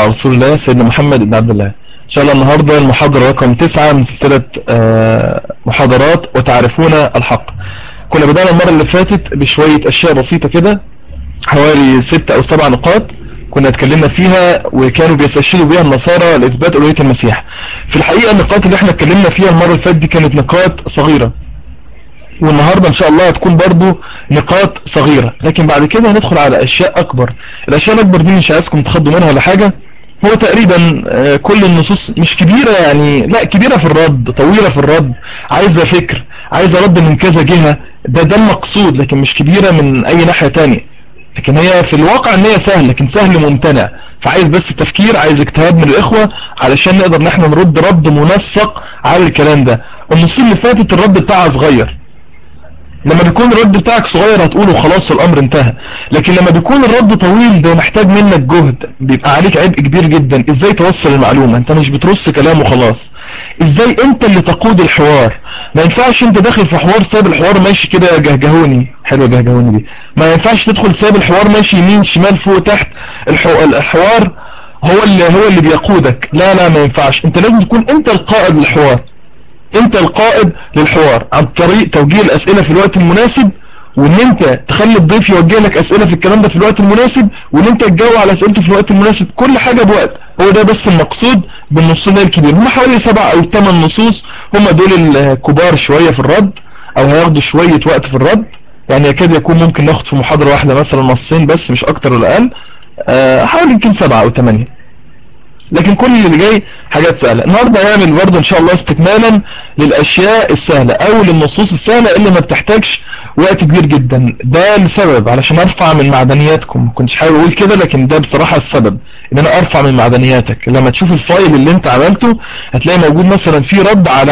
على رسول الله سيدنا محمد بن عبد الله إن شاء الله النهاردة المحاضرة رقم تسعة من سلسلة آه، محاضرات وتعرفون الحق كنا بدأنا المرة اللي فاتت بشوية أشياء بسيطة كده حوالي ست أو سبع نقاط كنا اتكلمنا فيها وكانوا بيستشهدوا بها النصارى لإثبات ألوهية المسيح في الحقيقة النقاط اللي احنا اتكلمنا فيها المرة اللي فاتت دي كانت نقاط صغيرة والنهاردة ان شاء الله هتكون برضو نقاط صغيرة لكن بعد كده هندخل على اشياء اكبر الاشياء الاكبر دي مش عايزكم تخضوا منها ولا حاجة هو تقريبا آه، كل النصوص مش كبيرة يعني لا كبيرة في الرد طويلة في الرد عايزة فكر عايزة رد من كذا جهة ده ده المقصود لكن مش كبيرة من اي ناحية تانية لكن هي في الواقع ان هي سهل لكن سهل ممتنع فعايز بس تفكير عايز اجتهاد من الاخوة علشان نقدر ان احنا نرد رد منسق على الكلام ده النصوص اللي فاتت الرد بتاعها صغير لما بيكون الرد بتاعك صغير هتقوله خلاص الامر انتهى لكن لما بيكون الرد طويل ده محتاج منك جهد بيبقى عليك عبء كبير جدا ازاي توصل المعلومة انت مش بترص كلام وخلاص ازاي انت اللي تقود الحوار ما ينفعش انت داخل في حوار ساب الحوار ماشي كده جهجهوني حلوة جهجهوني دي ما ينفعش تدخل ساب الحوار ماشي يمين شمال فوق تحت الحو... الحوار هو اللي هو اللي بيقودك لا لا ما ينفعش انت لازم تكون انت القائد للحوار انت القائد للحوار عن طريق توجيه الاسئلة في الوقت المناسب وان انت تخلي الضيف يوجه لك اسئلة في الكلام ده في الوقت المناسب وان انت تجاوب على اسئلته في الوقت المناسب كل حاجة بوقت هو ده بس المقصود بالنص ده الكبير هم حوالي سبع او ثمان نصوص هم دول الكبار شوية في الرد او هياخدوا شوية وقت في الرد يعني يكاد يكون ممكن ناخد في محاضرة واحدة مثلا نصين بس مش اكتر ولا اقل آه، حوالي يمكن سبعة او ثمانية لكن كل اللي جاي حاجات سهلة النهاردة هنعمل برضه ان شاء الله استكمالا للاشياء السهلة او للنصوص السهلة اللي ما بتحتاجش وقت كبير جدا ده لسبب علشان ارفع من معدنياتكم ما كنتش حابب اقول كده لكن ده بصراحة السبب ان انا ارفع من معدنياتك لما تشوف الفايل اللي انت عملته هتلاقي موجود مثلا فيه رد على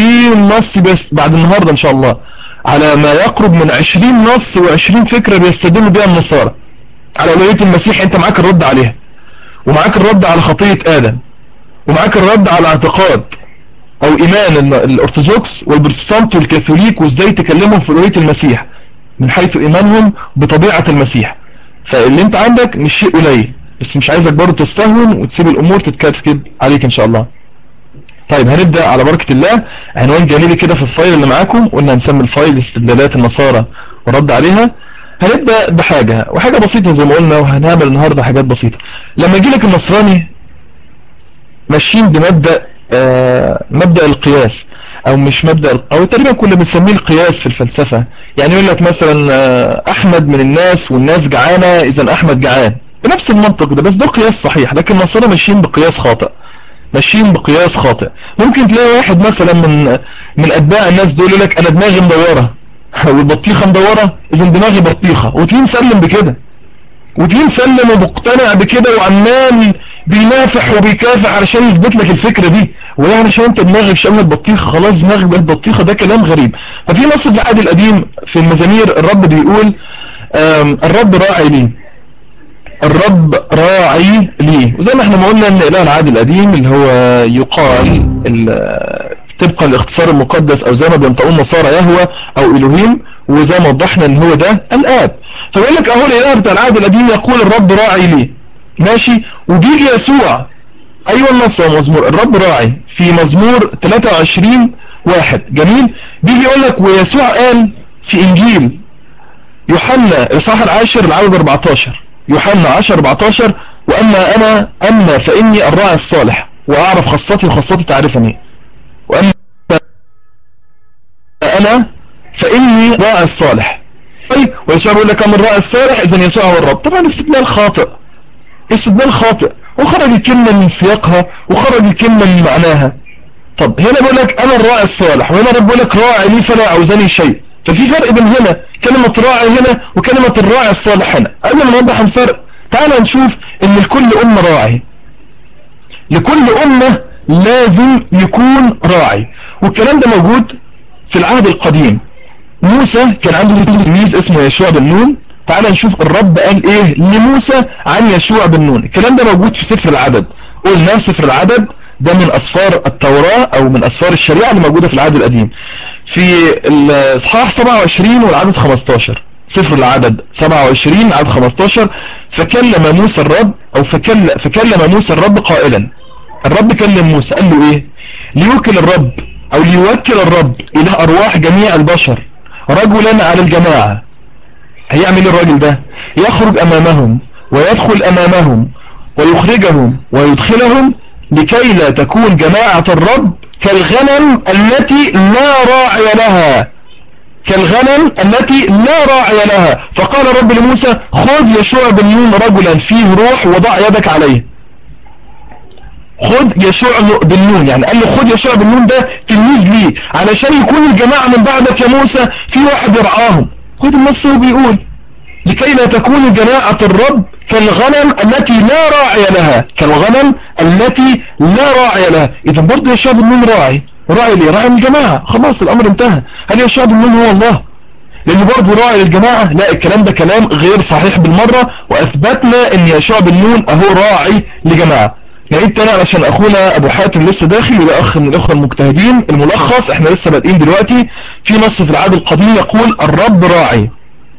20 نص بس بعد النهاردة ان شاء الله على ما يقرب من 20 نص و20 فكرة بيستدلوا بيها النصارى على أولوية المسيح انت معاك الرد عليها ومعاك الرد على خطية آدم ومعاك الرد على اعتقاد او ايمان ال- الارثوذكس والبروتستانت والكاثوليك وازاي تكلمهم في ألوهية المسيح من حيث ايمانهم بطبيعة المسيح فاللي انت عندك مش شيء قليل بس مش عايزك برضه تستهون وتسيب الامور تتكتب عليك ان شاء الله طيب هنبدأ على بركة الله عنوان جانبي كده في الفايل اللي معاكم قلنا هنسمي الفايل استدلالات النصارى ورد عليها هنبدأ بحاجة وحاجة بسيطة زي ما قلنا وهنعمل النهاردة حاجات بسيطة لما يجي لك النصراني ماشيين بمبدأ آه مبدأ القياس او مش مبدأ او تقريبا كنا بنسميه القياس في الفلسفة يعني يقول لك مثلا آه احمد من الناس والناس جعانة اذا احمد جعان بنفس المنطق ده بس ده قياس صحيح لكن النصارى ماشيين بقياس خاطئ ماشيين بقياس خاطئ ممكن تلاقي واحد مثلا من من اتباع الناس دول يقول لك انا دماغي مدوره والبطيخه مدوره اذا دماغي بطيخه وتلاقيه مسلم بكده وتلاقيه مسلم ومقتنع بكده وعمال بينافح وبيكافح علشان يثبت لك الفكره دي ويعني عشان انت دماغك شامله البطيخه خلاص دماغك بقت بطيخه ده كلام غريب ففي نص في العهد القديم في المزامير الرب بيقول آم، الرب راعي لي الرب راعي لي وزي ما احنا ما قلنا ان اله العهد القديم اللي هو يقال ال- طبقا للاختصار المقدس او زي ما بينطقون نصارى يهوى او الوهيم وزي ما وضحنا ان هو ده الاب فبيقول لك اهو الاله بتاع العهد القديم يقول الرب راعي لي ماشي وبيجي يسوع ايوه النص يا مزمور الرب راعي في مزمور 23 واحد جميل بيجي يقول لك ويسوع قال في انجيل يوحنا الاصحاح العاشر العدد 14 يوحنا 10 14 واما انا اما فاني الراعي الصالح واعرف خاصتي وخاصتي تعرفني واما انا فاني راعي الصالح طيب ويسوع بيقول لك انا الراعي الصالح اذا يسوع هو الرب طبعا استدلال خاطئ استدلال خاطئ وخرج الكلمه من سياقها وخرج الكلمه من معناها طب هنا بيقول لك انا الراعي الصالح وهنا رب بيقول لك راعي لي فلا عوزني شيء ففي فرق بين هنا كلمة راعي هنا وكلمة الراعي الصالح هنا قبل ما نوضح الفرق تعال نشوف ان لكل امة راعي لكل امة لازم يكون راعي والكلام ده موجود في العهد القديم موسى كان عنده تلميذ اسمه يشوع بن نون تعال نشوف الرب قال ايه لموسى عن يشوع بن نون الكلام ده موجود في سفر العدد قلنا سفر العدد ده من أسفار التوراة أو من أسفار الشريعة اللي موجودة في العهد القديم في الإصحاح 27 والعدد 15 سفر العدد 27 عدد 15 فكلم موسى الرب او فكلم, فكلم موسى الرب قائلا الرب كلم موسى قال له ايه ليوكل الرب او ليوكل الرب الى ارواح جميع البشر رجلا على الجماعة هيعمل إيه الراجل ده يخرج امامهم ويدخل امامهم ويخرجهم ويدخلهم لكي لا تكون جماعة الرب كالغنم التي لا راعي لها كالغنم التي لا راعي لها فقال الرب لموسى خذ يشوع بن نون رجلا فيه روح وضع يدك عليه خذ يشوع بن نون يعني قال له خذ يشوع بن نون ده تلميذ ليه علشان يكون الجماعة من بعدك يا موسى في واحد يرعاهم خذ النص هو بيقول لكي لا تكون جماعة الرب كالغنم التي لا راعي لها كالغنم التي لا راعي لها اذا برضه يشوع بن نون راعي راعي ليه راعي الجماعة خلاص الامر انتهى هل يشوع بن نون هو الله لان برضه راعي للجماعة لا الكلام ده كلام غير صحيح بالمرة واثبتنا ان يشوع بن نون اهو راعي لجماعة نعيد تاني علشان اخونا ابو حاتم لسه داخل وده اخ من الاخوة المجتهدين الملخص احنا لسه بادئين دلوقتي في نص في العهد القديم يقول الرب راعي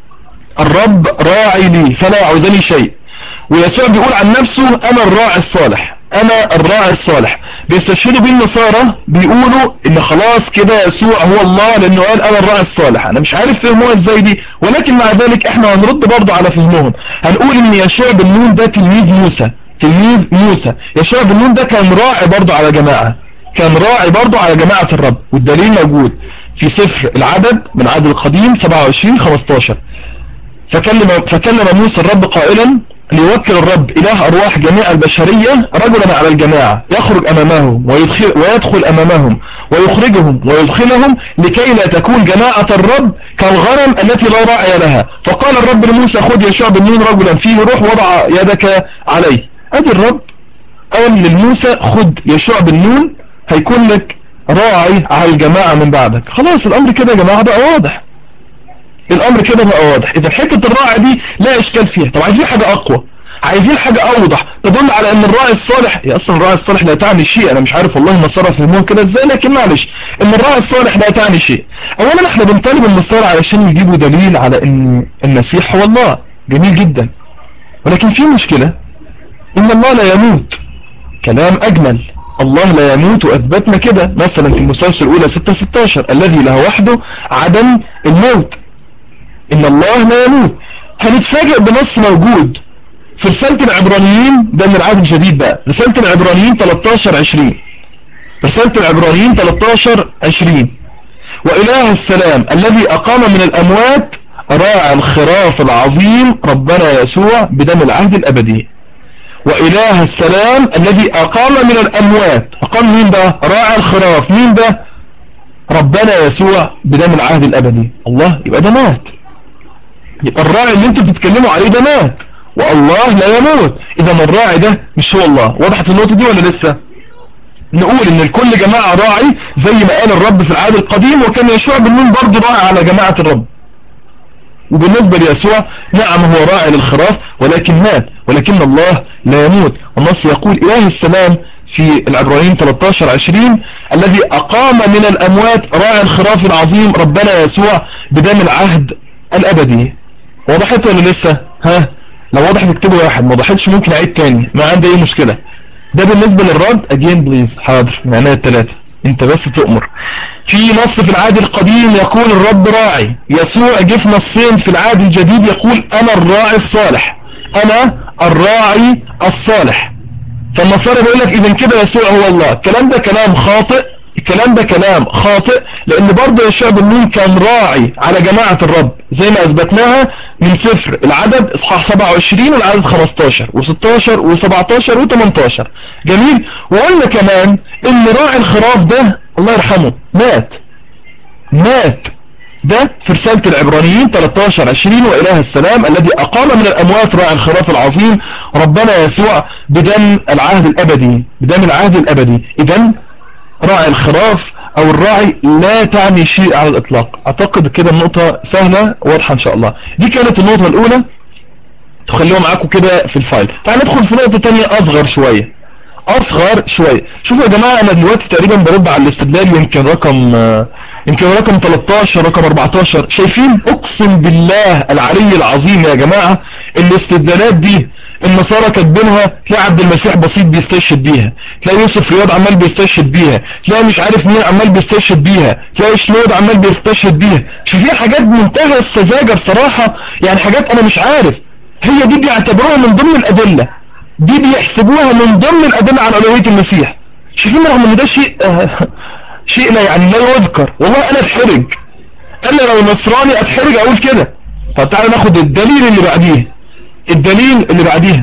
الرب راعي لي فلا يعوزني شيء ويسوع بيقول عن نفسه انا الراعي الصالح انا الراعي الصالح بيستشهدوا بيه النصارى بيقولوا ان خلاص كده يسوع هو الله لانه قال انا الراعي الصالح انا مش عارف فهموها ازاي دي ولكن مع ذلك احنا هنرد برضه على فهمهم هنقول ان يشوع بن نون ده تلميذ موسى تلميذ موسى يشوع بن نون ده كان راعي برضه على جماعة كان راعي برضه على جماعة الرب والدليل موجود في سفر العدد من العدد القديم 27 15 فكلم, فكلم موسى الرب قائلا ليوكل الرب إله أرواح جميع البشرية رجلا على الجماعة يخرج أمامهم ويدخل, ويدخل أمامهم ويخرجهم ويدخلهم لكي لا تكون جماعة الرب كالغنم التي لا راعي لها فقال الرب لموسى خذ يشوع بن نون رجلا فيه روح وضع يدك عليه أدي الرب قال للموسى خذ يشوع بن نون هيكون لك راعي على الجماعة من بعدك خلاص الأمر كده يا جماعة بقى واضح الامر كده بقى واضح اذا حته الراعي دي لا اشكال فيها طب عايزين حاجه اقوى عايزين حاجة اوضح تدل على ان الراعي الصالح هي اصلا الراعي الصالح لا تعني شيء انا مش عارف والله النصارى فهموها كده ازاي لكن معلش ان الراعي الصالح لا تعني شيء اولا احنا بنطالب النصارى علشان يجيبوا دليل على ان المسيح هو الله جميل جدا ولكن في مشكلة ان الله لا يموت كلام اجمل الله لا يموت واثبتنا كده مثلا في المسلسل الاولى 6 16 الذي له وحده عدم الموت ان الله لا يموت هنتفاجئ بنص موجود في رسالة العبرانيين ده من العهد الجديد بقى رسالة العبرانيين 13 20 رسالة العبرانيين 13 20 وإله السلام الذي أقام من الأموات راعى الخراف العظيم ربنا يسوع بدم العهد الأبدي وإله السلام الذي أقام من الأموات أقام مين ده راعى الخراف مين ده ربنا يسوع بدم العهد الأبدي الله يبقى ده مات يبقى الراعي اللي انتوا بتتكلموا عليه ده مات والله لا يموت اذا الراعي ده مش هو الله وضحت النقطة دي ولا لسه نقول ان الكل جماعة راعي زي ما قال الرب في العهد القديم وكان يشوع بن نون برضه راعي على جماعة الرب وبالنسبة ليسوع نعم هو راعي للخراف ولكن مات ولكن الله لا يموت والنص يقول إله السلام في العبرانيين 13 20 الذي أقام من الأموات راعي الخراف العظيم ربنا يسوع بدم العهد الأبدي وضحت ولا لسه ها لو وضحت اكتبوا واحد ما وضحتش ممكن اعيد تاني ما عندي اي مشكلة ده بالنسبة للرد اجين بليز حاضر معناها التلاتة انت بس تؤمر في نص في العهد القديم يقول الرب راعي يسوع جه في نصين في العهد الجديد يقول انا الراعي الصالح انا الراعي الصالح فالنصارى بيقول لك اذا كده يسوع هو الله الكلام ده كلام خاطئ الكلام ده كلام خاطئ لان برضه يشوع بن نون كان راعي على جماعة الرب زي ما اثبتناها من سفر العدد اصحاح 27 والعدد 15 و16 و17 و18 جميل وقلنا كمان ان راعي الخراف ده الله يرحمه مات مات ده في رسالة العبرانيين 13 20 وإله السلام الذي أقام من الأموات راعي الخراف العظيم ربنا يسوع بدم العهد الأبدي بدم العهد الأبدي إذن راعي الخراف او الراعي لا تعني شيء على الاطلاق اعتقد كده النقطة سهلة واضحة ان شاء الله دي كانت النقطة الاولى تخليها معاكم كده في الفايل تعال ندخل في نقطة تانية اصغر شوية اصغر شوية شوفوا يا جماعة انا دلوقتي تقريبا برد على الاستدلال يمكن رقم يمكن رقم 13 رقم 14 شايفين اقسم بالله العلي العظيم يا جماعة الاستدلالات دي النصارى كاتبينها تلاقي عبد المسيح بسيط بيستشهد بيها تلاقي يوسف رياض عمال بيستشهد بيها تلاقي مش عارف مين عمال بيستشهد بيها تلاقي شنود عمال بيستشهد بيها شايفين حاجات منتهى السذاجة بصراحة يعني حاجات انا مش عارف هي دي بيعتبروها من ضمن الادلة دي بيحسبوها من ضمن الادلة على الوهية المسيح شايفين رغم ان ده شيء آه شيء لا يعني لا يذكر والله انا اتحرج انا لو نصراني اتحرج اقول كده طب تعالى ناخد الدليل اللي بعديه الدليل اللي بعديها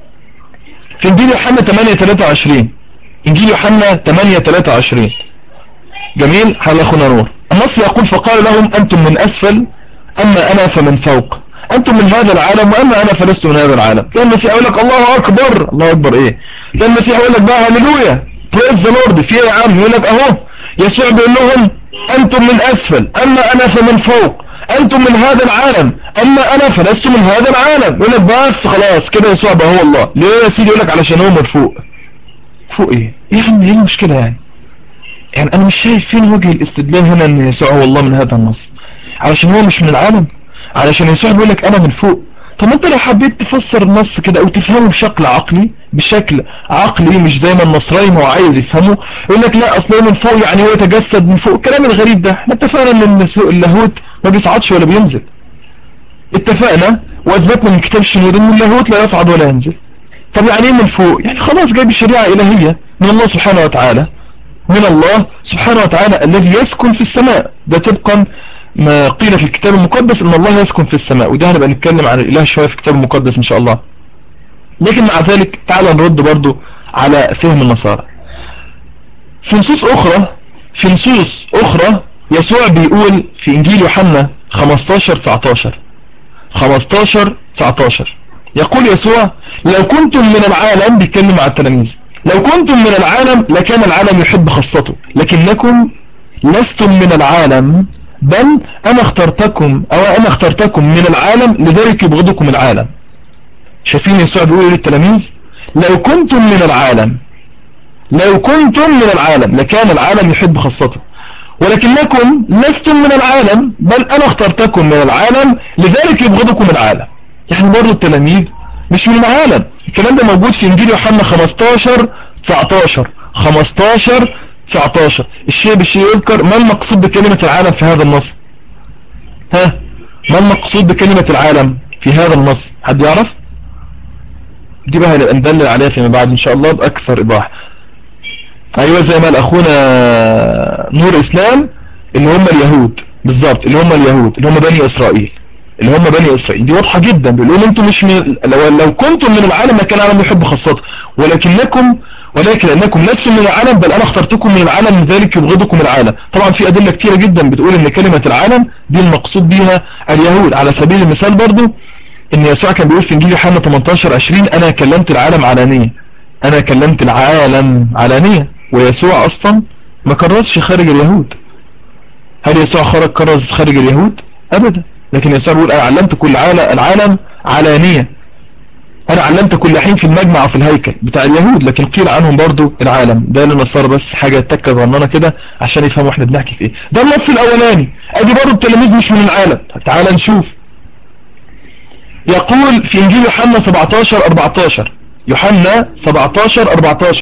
في انجيل يوحنا 8 23 انجيل يوحنا 8 23 جميل حال اخونا نور النص يقول فقال لهم انتم من اسفل اما انا فمن فوق انتم من هذا العالم واما انا فلست من هذا العالم تلاقي المسيح يقول لك الله اكبر الله اكبر ايه تلاقي المسيح يقول لك بقى هللويا بريز ذا لورد في ايه يا عم يقول لك اهو يسوع بيقول لهم انتم من اسفل اما انا فمن فوق انتم من هذا العالم اما انا فلست من هذا العالم يقول لك بس خلاص كده يسوع بقى هو الله ليه يا سيدي يقول لك علشان هو من فوق فوق ايه يا عم ايه المشكله يعني يعني انا مش شايف فين وجه الاستدلال هنا ان يسوع هو الله من هذا النص علشان هو مش من العالم علشان يسوع بيقول لك انا من فوق طب انت لو حبيت تفسر النص كده او تفهمه بشكل عقلي بشكل عقلي مش زي ما النصراني ما هو عايز يفهمه يقول لك لا اصل من فوق يعني هو يتجسد من فوق الكلام الغريب ده احنا اتفقنا ان اللاهوت ما بيصعدش ولا بينزل اتفقنا واثبتنا من كتاب الشنود ان اللاهوت لا يصعد ولا ينزل طب يعني ايه من فوق يعني خلاص جايب الشريعة الهية من الله سبحانه وتعالى من الله سبحانه وتعالى الذي يسكن في السماء ده طبقا ما قيل في الكتاب المقدس ان الله يسكن في السماء وده هنبقى نتكلم عن الاله شوية في الكتاب المقدس ان شاء الله لكن مع ذلك تعال نرد برضو على فهم النصارى في نصوص اخرى في نصوص اخرى يسوع بيقول في انجيل يوحنا 15 19 15 19 يقول يسوع لو كنتم من العالم بيتكلم مع التلاميذ لو كنتم من العالم لكان العالم يحب خاصته لكنكم لستم من العالم بل انا اخترتكم او انا اخترتكم من العالم لذلك يبغضكم العالم شايفين يسوع بيقول للتلاميذ لو كنتم من العالم لو كنتم من العالم لكان العالم يحب خاصته ولكنكم لستم من العالم بل انا اخترتكم من العالم لذلك يبغضكم العالم يعني برضو التلاميذ مش من العالم الكلام ده موجود في انجيل يوحنا 15 19 15 19 الشيء بالشيء يذكر ما المقصود بكلمة العالم في هذا النص ها ما المقصود بكلمة العالم في هذا النص حد يعرف دي بقى هنبقى ندلل عليها فيما بعد ان شاء الله باكثر ايضاح ايوه زي ما قال اخونا نور اسلام اللي هم اليهود بالظبط اللي هم اليهود اللي هم بني اسرائيل اللي هم بني اسرائيل دي واضحه جدا بيقولوا انتم مش من لو, لو كنتم من العالم ما كان العالم يحب خاصته ولكنكم ولكن انكم لستم من العالم بل انا اخترتكم من العالم لذلك يبغضكم العالم طبعا في ادله كثيره جدا بتقول ان كلمه العالم دي المقصود بيها اليهود على سبيل المثال برضو ان يسوع كان بيقول في انجيل يوحنا 18 20 انا كلمت العالم علانيه انا كلمت العالم علانيه ويسوع اصلا ما كرسش خارج اليهود هل يسوع خرج كرز خارج اليهود ابدا لكن يسوع بيقول انا علمت كل العالم علانية انا علمت كل حين في المجمع وفي الهيكل بتاع اليهود لكن قيل عنهم برضو العالم ده للنصارى بس حاجة تكة ظننا كده عشان يفهموا احنا بنحكي في ايه ده النص الاولاني ادي برضو التلاميذ مش من العالم تعال نشوف يقول في انجيل يوحنا 17 14 يوحنا 17 14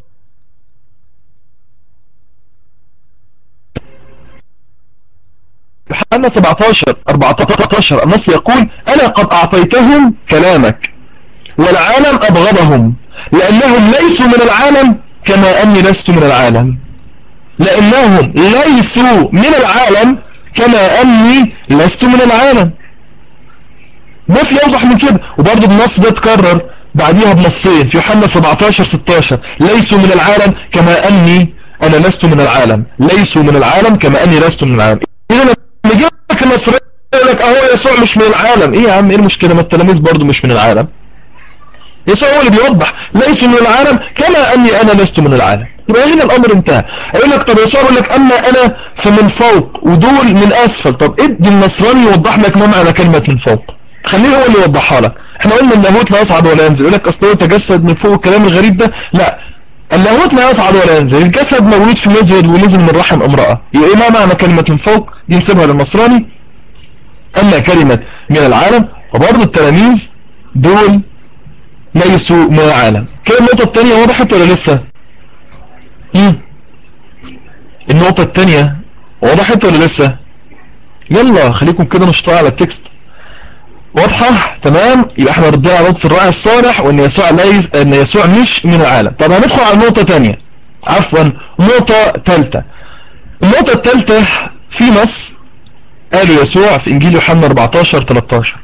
يوحنا 17 14 النص يقول أنا قد أعطيتهم كلامك والعالم أبغضهم لأنهم ليسوا من العالم كما أني لست من العالم لأنهم ليسوا من العالم كما أني لست من العالم ما في أوضح من كده وبرضه النص ده اتكرر بعديها بنصين في يوحنا 17 16 ليسوا من العالم كما أني أنا لست من العالم ليسوا من العالم كما أني لست من العالم إذا نجيب لك النصرية يقول لك اهو يسوع مش من العالم ايه يا عم ايه المشكلة ما التلاميذ برضو مش من العالم يسوع هو اللي بيوضح ليسوا من العالم كما اني انا لست من العالم يبقى هنا الامر انتهى يقول لك طب يسوع يقول لك اما انا فمن فوق ودول من اسفل طب ادي النصراني يوضح لك ما معنى كلمة من فوق خليه هو اللي يوضحها لك احنا قلنا اللاهوت لا يصعد ولا ينزل يقول لك اصل هو تجسد من فوق الكلام الغريب ده لا اللاهوت لا يصعد ولا ينزل الجسد مولود في مزود ونزل من رحم امرأة يبقى ايه ما معنى كلمة من فوق دي نسيبها للنصراني اما كلمة من العالم فبرضه التلاميذ دول ليسوا من العالم كده النقطة الثانية وضحت ولا لسه مم. النقطة الثانية وضحت ولا لسه يلا خليكم كده نشطاء على التكست واضحة تمام يبقى احنا ردنا على نقطة الراعي الصالح وان يسوع ليس ان يسوع مش من العالم طب هندخل على نقطة تانية عفوا نقطة ثالثة النقطة الثالثة في نص قاله يسوع في انجيل يوحنا 14 13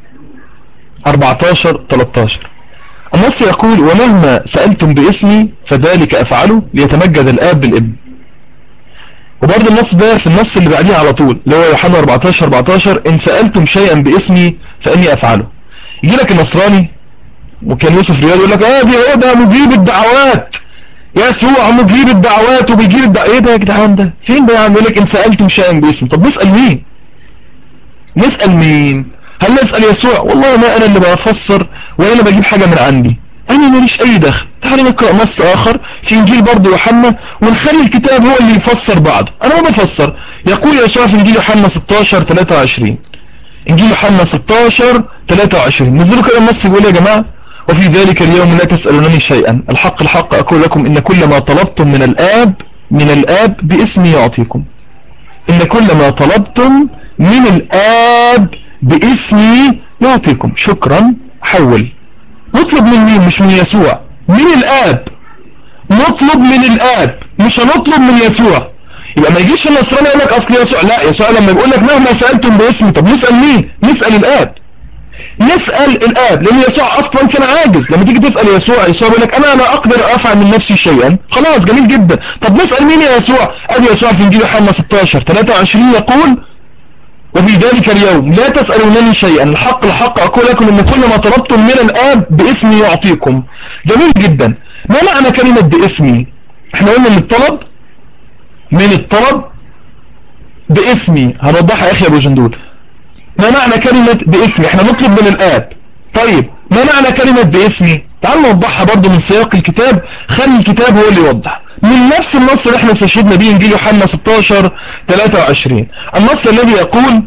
14 13 النص يقول ومهما سألتم باسمي فذلك أفعله ليتمجد الآب بالابن وبرضه النص ده في النص اللي بعديه على طول اللي هو يوحنا 14 14 إن سألتم شيئا باسمي فإني أفعله يجي لك النصراني وكان يوسف رياض يقول لك اه دي هو ده مجيب الدعوات يسوع مجيب الدعوات وبيجيب الدعوات ايه ده يا جدعان ده فين ده يا عم يقول لك ان سألتم شيئا باسمي طب نسأل مين نسأل مين هل نسأل يسوع والله ما انا اللي بفسر ولا بجيب حاجة من عندي انا ماليش اي دخل تعالى نقرأ نص اخر في انجيل برضه يوحنا ونخلي الكتاب هو اللي يفسر بعضه انا ما بفسر يقول يسوع في انجيل يوحنا 16 23 انجيل يوحنا 16 23 نزلوا كده النص بيقول يا جماعة وفي ذلك اليوم لا تسألونني شيئا الحق الحق أقول لكم إن كل ما طلبتم من الآب من الآب باسمي يعطيكم إن كل ما طلبتم من الآب باسمي يعطيكم شكرا حول نطلب من مين مش من يسوع من الآب نطلب من الآب مش هنطلب من يسوع يبقى ما يجيش النصراني يقول لك اصل يسوع لا يسوع لما يقول لك مهما سألتم باسمي طب نسأل مين نسأل الآب نسأل الآب لأن يسوع أصلا كان عاجز لما تيجي تسأل يسوع يسوع يقول لك أنا لا أقدر أفعل من نفسي شيئا خلاص جميل جدا طب نسأل مين يا يسوع أبي يسوع في إنجيل يوحنا 16 23 يقول وفي ذلك اليوم لا تسألونني شيئا الحق الحق أقول لكم إن كل ما طلبتم من الآب باسمي يعطيكم جميل جدا ما معنى كلمة باسمي احنا قلنا من الطلب من الطلب باسمي هنوضحها يا أخي أبو جندول ما معنى كلمة باسمي احنا نطلب من الآب طيب ما معنى كلمة باسمي تعال نوضحها برضو من سياق الكتاب خلي الكتاب هو اللي يوضح من نفس النص اللي احنا استشهدنا بيه انجيل يوحنا 16 23 النص الذي يقول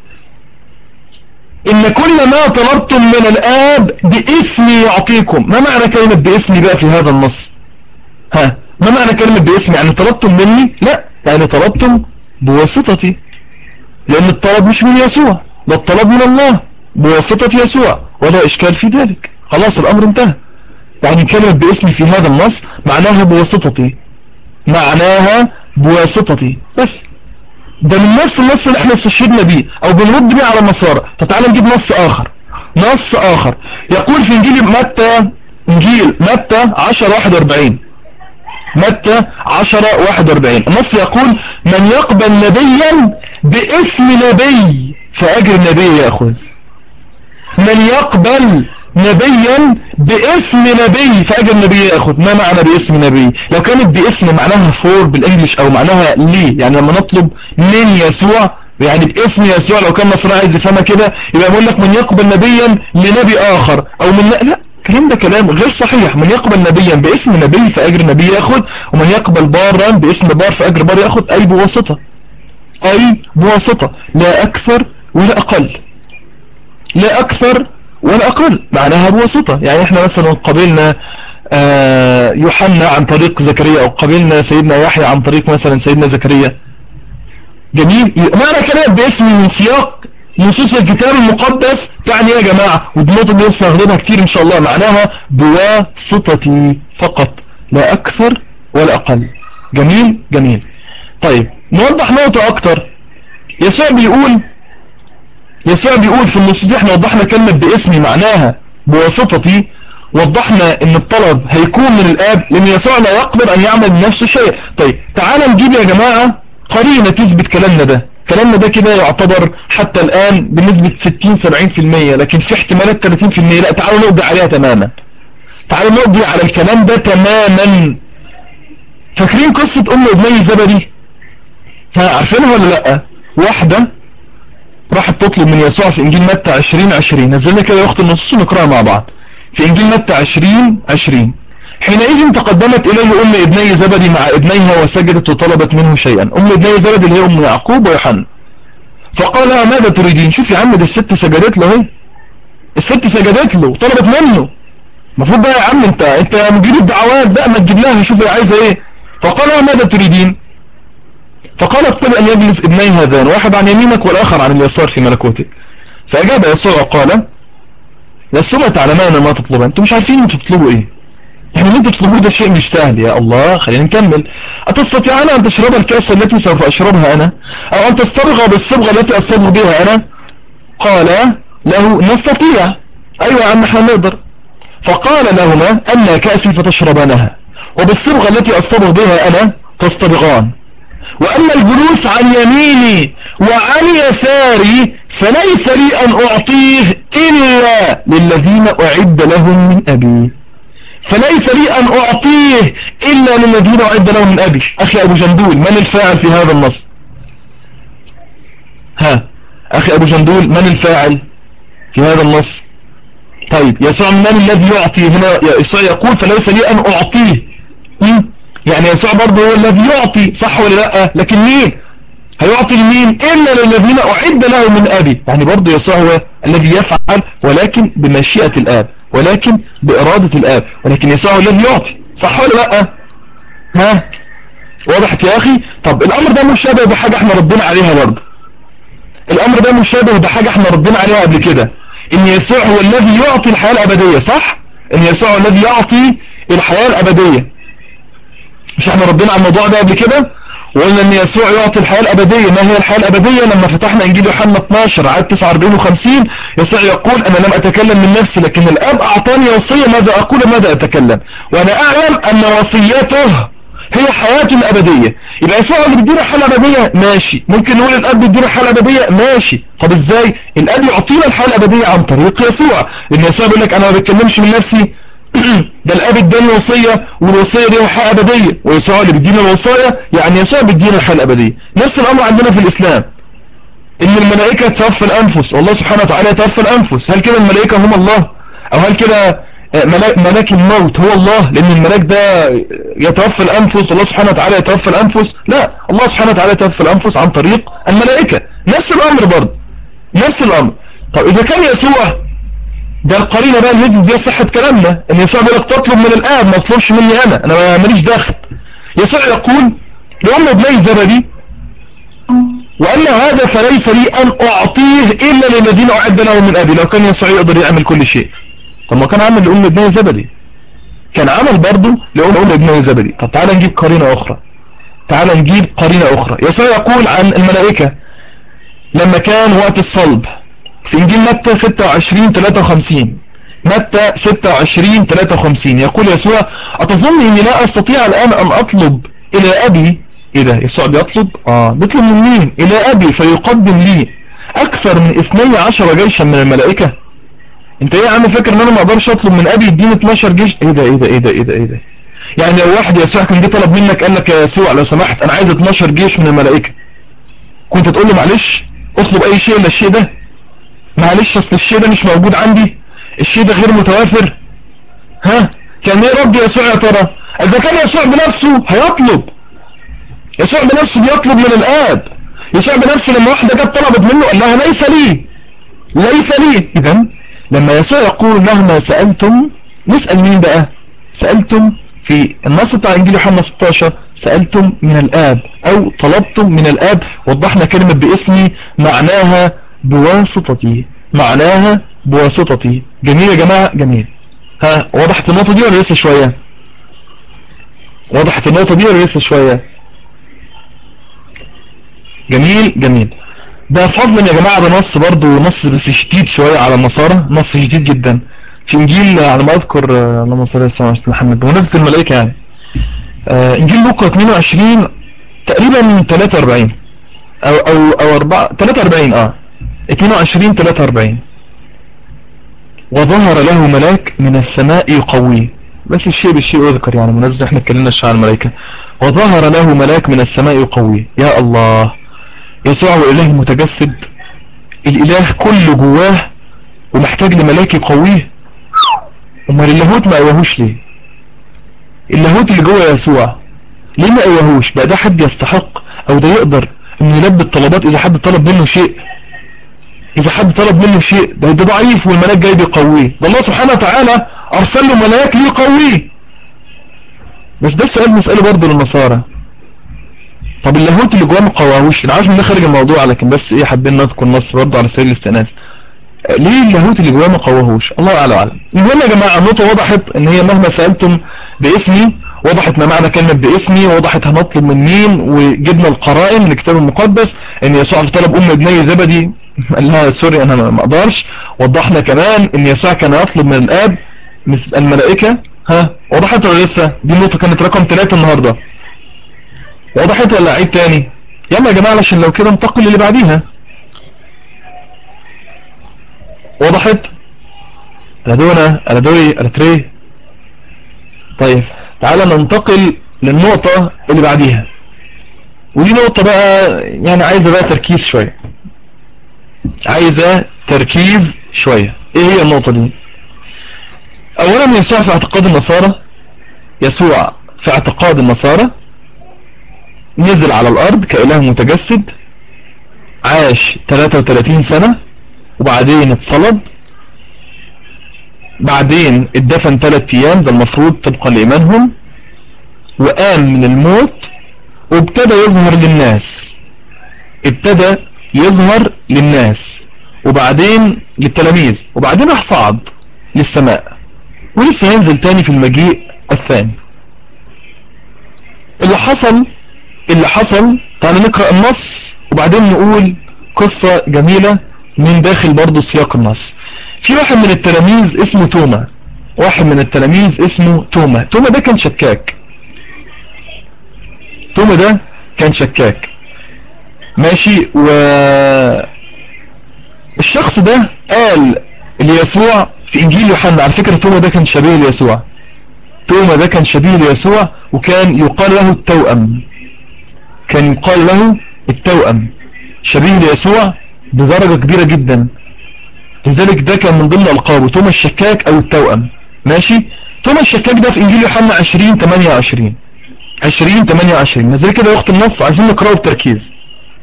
ان كل ما طلبتم من الآب باسمي يعطيكم ما معنى كلمة باسمي بقى في هذا النص ها ما معنى كلمة باسمي يعني طلبتم مني لا يعني طلبتم بواسطتي لأن الطلب مش من يسوع ده الطلب من الله بواسطة يسوع ولا إشكال في ذلك خلاص الأمر انتهى يعني كلمة باسمي في هذا النص معناها بواسطتي معناها بواسطتي بس ده من نفس النص اللي احنا استشهدنا بيه او بنرد بيه على النصارى فتعال نجيب نص اخر نص اخر يقول في انجيل متى انجيل متى 10 41 متى 10 41 النص يقول من يقبل نبيا باسم نبي فأجر النبي يأخذ من يقبل نبيا باسم نبي فأجر النبي يأخذ ما معنى باسم نبي لو كانت باسم معناها فور بالانجلش او معناها ليه يعني لما نطلب من يسوع يعني باسم يسوع لو كان مصر عايز يفهمها كده يبقى يقول لك من يقبل نبيا لنبي اخر او من لا الكلام ده كلام غير صحيح من يقبل نبيا باسم نبي فأجر النبي يأخذ ومن يقبل بارا باسم بار فأجر بار يأخذ أي بواسطة أي بواسطة لا أكثر ولا أقل لا أكثر ولا أقل معناها بواسطة يعني احنا مثلا قبلنا يوحنا عن طريق زكريا أو قبلنا سيدنا يحيى عن طريق مثلا سيدنا زكريا جميل معنى كلام باسم من سياق نصوص الكتاب المقدس تعني يا جماعة والنقطة دي لسه هاخدينها كتير ان شاء الله معناها بواسطتي فقط لا اكثر ولا اقل جميل جميل طيب نوضح نقطة اكتر يسوع بيقول يسوع بيقول في النصوص دي احنا وضحنا كلمة باسمي معناها بواسطتي وضحنا ان الطلب هيكون من الاب لان يسوع لا يقدر ان يعمل بنفسه شيء طيب تعال نجيب يا جماعة قرينة تثبت كلامنا ده كلامنا ده كده يعتبر حتى الآن بنسبة 60-70% لكن في احتمالات 30% لا تعالوا نقضي عليها تماما تعالوا نقضي على الكلام ده تماما فاكرين قصة أم ابني زبدي عارفينها ولا لا واحدة راحت تطلب من يسوع في إنجيل متى 20 20 نزلنا كده يا أخت النصوص ونقرأها مع بعض في إنجيل متى 20 20 حينئذ تقدمت إليه أم ابني زبدي مع ابنيها وسجدت وطلبت منه شيئا أم ابني زبدي اللي هي أم يعقوب ويوحنا فقال لها ماذا تريدين شوف يا عم دي الست سجدت له اهي الست سجدت له وطلبت منه المفروض بقى يا عم انت انت مجيب الدعوات بقى ما تجيب لها شوف هي عايزه ايه فقال لها ماذا تريدين فقالت قل ان يجلس ابني هذان واحد عن يمينك والاخر عن اليسار في ملكوتك فاجاب يسوع وقال لستما تعلمان ما تطلبان انتم مش عارفين انتم تطلبوا ايه يعني اللي انتم تطلبوه ده شيء مش سهل يا الله خلينا نكمل أتستطيعان أن تشرب الكأس التي سوف أشربها أنا أو أن تستبغى بالصبغة التي أصبغ بها أنا قال له نستطيع أيوة يا عم احنا نقدر فقال لهما أما كأسي فتشربانها وبالصبغة التي أصبغ بها أنا تصطبغان وأما الجلوس عن يميني وعن يساري فليس لي أن أعطيه إلا للذين أعد لهم من أبي فليس لي أن أعطيه إلا للذين أعد لهم من أبي أخي أبو جندول من الفاعل في هذا النص ها أخي أبو جندول من الفاعل في هذا النص طيب يسوع من الذي يعطي هنا يسوع يقول فليس لي أن أعطيه يعني يسوع برضه هو الذي يعطي صح ولا لا لكن مين هيعطي لمين إلا للذين أعد له من أبي يعني برضه يسوع هو الذي يفعل ولكن بمشيئة الآب ولكن بإرادة الآب ولكن يسوع هو الذي يعطي صح ولا لا ها وضحت يا أخي طب الأمر ده مشابه بحاجة احنا ردنا عليها برضه الأمر ده مشابه بحاجة احنا ردنا عليها قبل كده إن يسوع هو الذي يعطي الحياة الأبدية صح إن يسوع هو الذي يعطي الحياة الأبدية مش احنا ردينا على الموضوع ده قبل كده وقلنا ان يسوع يعطي الحياة الابدية ما هي الحياة الابدية لما فتحنا انجيل يوحنا 12 عدد 49 و50 يسوع يقول انا لم اتكلم من نفسي لكن الاب اعطاني وصية ماذا اقول ماذا اتكلم وانا اعلم ان وصيته هي حياة الابدية يبقى يسوع اللي بيدينا الحياة الابدية ماشي ممكن نقول الاب بيدينا الحياة الابدية ماشي طب ازاي الاب يعطينا الحياة الابدية عن طريق يسوع لان يسوع بيقول لك انا ما بتكلمش من نفسي ده الاب اداني وصيه والوصيه دي حق ابديه ويسوع اللي بيدينا الوصايا يعني يسوع بيدينا الحياه الابديه نفس الامر عندنا في الاسلام ان الملائكه توفى الانفس والله سبحانه وتعالى يتوفى الانفس هل كده الملائكه هم الله او هل كده ملاك الموت هو الله لان الملاك ده يتوفى الانفس والله سبحانه وتعالى يتوفى الانفس لا الله سبحانه وتعالى يتوفى الانفس عن طريق الملائكه نفس الامر برضه نفس الامر طب اذا كان يسوع ده القرينه بقى اللي لازم فيها صحه كلامنا ان يسوع بيقول لك تطلب من الاب ما تطلبش مني انا انا ماليش دخل يسوع يقول لام ابني زبدي واما هذا فليس لي ان اعطيه الا للذين اعد لهم من ابي لو كان يسوع يقدر يعمل كل شيء طب ما كان عمل لام ابني زبدي كان عمل برضه لام ابني زبدي طب تعالى نجيب قرينه اخرى تعالى نجيب قرينه اخرى يسوع يقول عن الملائكه لما كان وقت الصلب في إنجيل متى 26 53 متى 26 53 يقول يسوع أتظن إني لا أستطيع الآن أن أطلب إلى أبي إيه ده يسوع بيطلب آه بيطلب من مين إلى أبي فيقدم لي أكثر من 12 جيشا من الملائكة انت ايه يا عم فاكر ان انا ما اقدرش اطلب من ابي يديني 12 جيش ايه ده ايه ده ايه ده ايه ده ايه ده يعني لو واحد يسوع كان جه طلب منك قال لك يا يسوع لو سمحت انا عايز 12 جيش من الملائكه كنت تقول له معلش اطلب اي شيء الا الشيء ده معلش اصل الشيء ده مش موجود عندي الشيء ده غير متوافر ها كان ايه رب يسوع يا ترى اذا كان يسوع بنفسه هيطلب يسوع بنفسه بيطلب من الاب يسوع بنفسه لما واحدة جت طلبت منه قال لها ليس لي ليس لي اذا لما يسوع يقول مهما سألتم نسأل مين بقى سألتم في النص بتاع انجيل يوحنا 16 سألتم من الآب أو طلبتم من الآب وضحنا كلمة باسمي معناها بواسطتي معناها بواسطتي جميل يا جماعة جميل ها وضحت النقطة دي ولا لسه شوية وضحت النقطة دي ولا لسه شوية جميل جميل ده فضلا يا جماعة ده نص برضو نص بس شديد شوية على النصارى نص شديد جدا في انجيل على ما اذكر اللهم صل على محمد بمناسبة الملائكة يعني آه انجيل لوقا 22 تقريبا 43 او او او 4 43 اه 22 43 وظهر له ملاك من السماء يقويه بس الشيء بالشيء يذكر يعني مناسبة احنا اتكلمنا عن الملائكة وظهر له ملاك من السماء يقويه يا الله يسوع إله متجسد الإله كله جواه ومحتاج لملاك يقويه امال اللاهوت ما قواهوش ليه اللاهوت اللي جوه يسوع ليه ما قواهوش بقى ده حد يستحق او ده يقدر انه يلبي الطلبات اذا حد طلب منه شيء اذا حد طلب منه شيء ده ده ضعيف والملاك جاي بيقويه ده الله سبحانه وتعالى ارسل له ملاك ليقويه بس ده سؤال نسأله برضه للنصارى طب اللاهوت اللي جواه ما قواهوش انا عارف ان ده خارج الموضوع لكن بس ايه حابين نذكر نص برضه على سبيل الاستئناس ليه اللاهوت اللي جواه ما قواهوش الله اعلى واعلم المهم يا جماعه النقطه وضحت ان هي مهما سالتم باسمي وضحت ما معنى كلمه باسمي وضحت هنطلب من مين وجبنا القرائن للكتاب المقدس ان يسوع في طلب ام ابني زبدي قال لها سوري انا ما اقدرش وضحنا كمان ان يسوع كان يطلب من الاب مثل الملائكه ها وضحت ولا لسه دي النقطه كانت رقم ثلاثة النهارده وضحت ولا عيد تاني يلا يا جماعه عشان لو كده انتقل اللي بعديها وضحت ألدونا ألدوي ألتري طيب تعالى ننتقل للنقطة اللي بعديها ودي نقطة بقى يعني عايزة بقى تركيز شوية عايزة تركيز شوية ايه هي النقطة دي اولا يسوع في اعتقاد النصارى يسوع في اعتقاد النصارى نزل على الارض كاله متجسد عاش 33 سنة وبعدين اتصلب بعدين اتدفن ثلاث ايام ده المفروض طبقا لايمانهم وقام من الموت وابتدى يظهر للناس ابتدى يظهر للناس وبعدين للتلاميذ وبعدين راح صعد للسماء ولسه هينزل تاني في المجيء الثاني اللي حصل اللي حصل تعالى نقرأ النص وبعدين نقول قصة جميلة من داخل برضو سياق النص في واحد من التلاميذ اسمه توما واحد من التلاميذ اسمه توما توما ده كان شكاك توما ده كان شكاك ماشي و الشخص ده قال ليسوع في انجيل يوحنا على فكرة توما ده كان شبيه ليسوع توما ده كان شبيه ليسوع وكان يقال له التوأم كان يقال له التوأم شبيه ليسوع بدرجة كبيرة جدا لذلك ده كان من ضمن ألقابه توما الشكاك أو التوأم ماشي توما الشكاك ده في إنجيل يوحنا 20 28 20 28 نزل كده وقت النص عايزين نقرأه بتركيز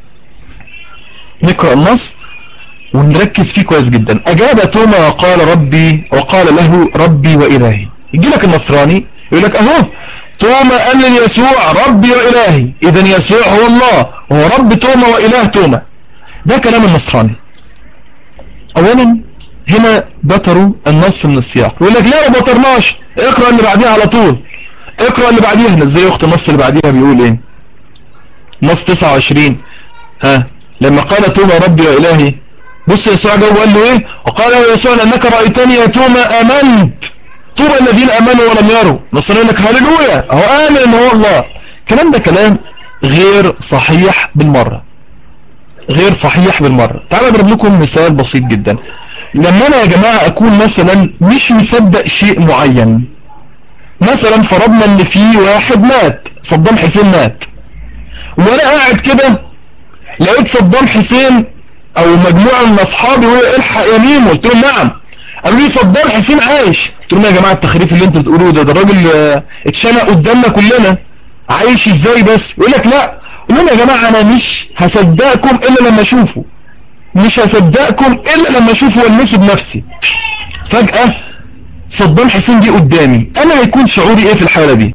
نقرأ النص ونركز فيه كويس جدا أجاب توما وقال ربي وقال له ربي وإلهي يجي لك النصراني يقول لك أهو توما قال ليسوع ربي وإلهي إذا يسوع هو الله وهو رب توما وإله توما ده كلام النصراني اولا هنا بطروا النص من السياق يقول لك لا ما بطرناش اقرأ اللي بعديها على طول اقرأ اللي بعديها ازاي اخت النص اللي بعديها بيقول ايه نص 29 ها لما قال توما ربي وإلهي بص يسوع جو قال له ايه وقال له يسوع لأنك رأيتني يا توما آمنت طوبى الذين آمنوا ولم يروا نصر لك هللويا هو آمن ان هو الله الكلام ده كلام غير صحيح بالمرة غير صحيح بالمرة تعالوا اضرب لكم مثال بسيط جدا لما انا يا جماعة اكون مثلا مش مصدق شيء معين مثلا فرضنا ان في واحد مات صدام حسين مات وانا قاعد كده لقيت صدام حسين او مجموعة من اصحابي وهي الحق يا ميمو قلت لهم نعم قالوا لي صدام حسين عايش قلت لهم يا جماعة التخريف اللي انتوا بتقولوه ده ده الراجل اتشنق قدامنا كلنا عايش ازاي بس يقول لك لا قول لهم يا جماعة انا مش هصدقكم الا لما اشوفه مش هصدقكم الا لما اشوفه والمسه بنفسي فجأة صدام حسين دي قدامي انا هيكون شعوري ايه في الحالة دي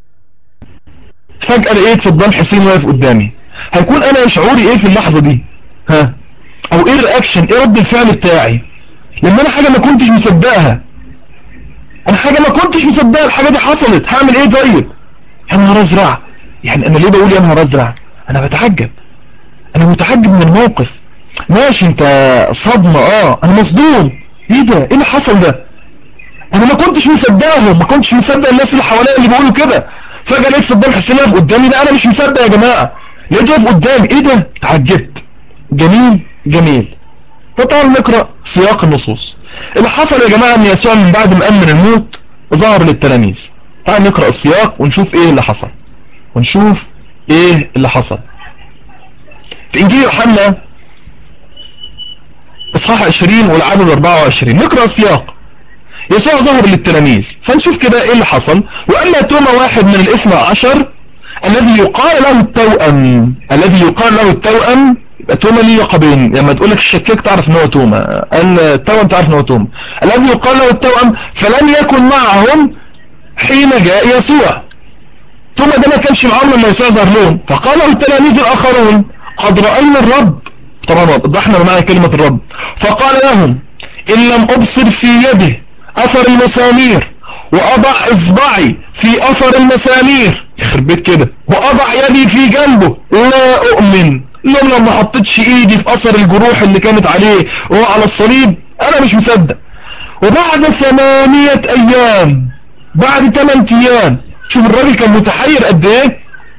فجأة لقيت صدام حسين واقف قدامي هيكون انا شعوري ايه في اللحظة دي ها او ايه الرياكشن ايه رد الفعل بتاعي لما انا حاجة ما كنتش مصدقها انا حاجة ما كنتش مصدقها الحاجة دي حصلت هعمل ايه طيب يا نهار ازرع يعني انا ليه بقول يا نهار ازرع انا بتعجب انا متعجب من الموقف ماشي انت صدمة اه انا مصدوم ايه ده ايه اللي حصل ده انا ما كنتش مصدقهم ما كنتش مصدق الناس اللي حواليا اللي بيقولوا كده فجأة لقيت صدام حسين واقف قدامي ده انا مش مصدق يا جماعة لقيته واقف قدامي ايه ده تعجبت جميل جميل فتعالوا نقرأ سياق النصوص اللي حصل يا جماعة ان يسوع من بعد ما أمن الموت ظهر للتلاميذ تعالوا نقرأ السياق ونشوف ايه اللي حصل ونشوف ايه اللي حصل في انجيل يوحنا اصحاح 20 والعدد 24 نقرأ السياق يسوع ظهر للتلاميذ فنشوف كده ايه اللي حصل واما توما واحد من الاثنى عشر الذي يقال له التوأم الذي يقال له التوأم يبقى توما ليه لقبين لما تقول لك الشكاك تعرف ان هو توما التوأم تعرف ان هو توما الذي يقال له التوأم فلم يكن معهم حين جاء يسوع توما ده ما كانش معاهم لما يسوع ظهر لهم فقال التلاميذ الاخرون قد راينا الرب طبعا وضحنا معنى كلمه الرب فقال لهم ان لم ابصر في يده اثر المسامير واضع اصبعي في اثر المسامير يخرب بيت كده واضع يدي في جنبه لا اؤمن لو لما حطيتش ايدي في اثر الجروح اللي كانت عليه وهو على الصليب انا مش مصدق وبعد ثمانية ايام بعد ثمان ايام شوف الراجل كان متحير قد ايه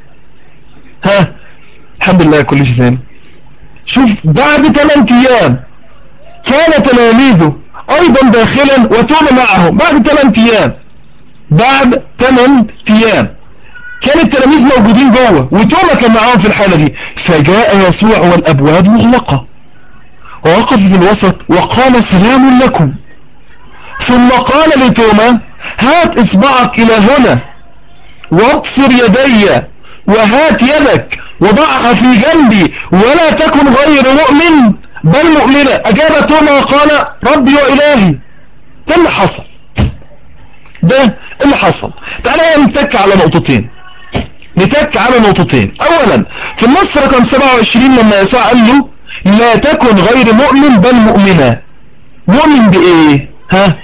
ها الحمد لله كل شيء ثاني شوف بعد ثمان ايام كان تلاميذه ايضا داخلا وتوما معه بعد 8 ايام بعد 8 ايام كان التلاميذ موجودين جوه وتوما كان معاهم في الحالة دي فجاء يسوع والابواب مغلقة ووقف في الوسط وقال سلام لكم ثم قال لتوما هات اصبعك الى هنا وابصر يدي وهات يدك وضعها في جنبي ولا تكن غير مؤمن بل مؤمنة أجاب توما وقال ربي وإلهي ده اللي حصل ده اللي حصل تعالى نتك على نقطتين نتك على نقطتين أولا في النص رقم 27 لما يسوع قال له لا تكن غير مؤمن بل مؤمنة مؤمن بإيه ها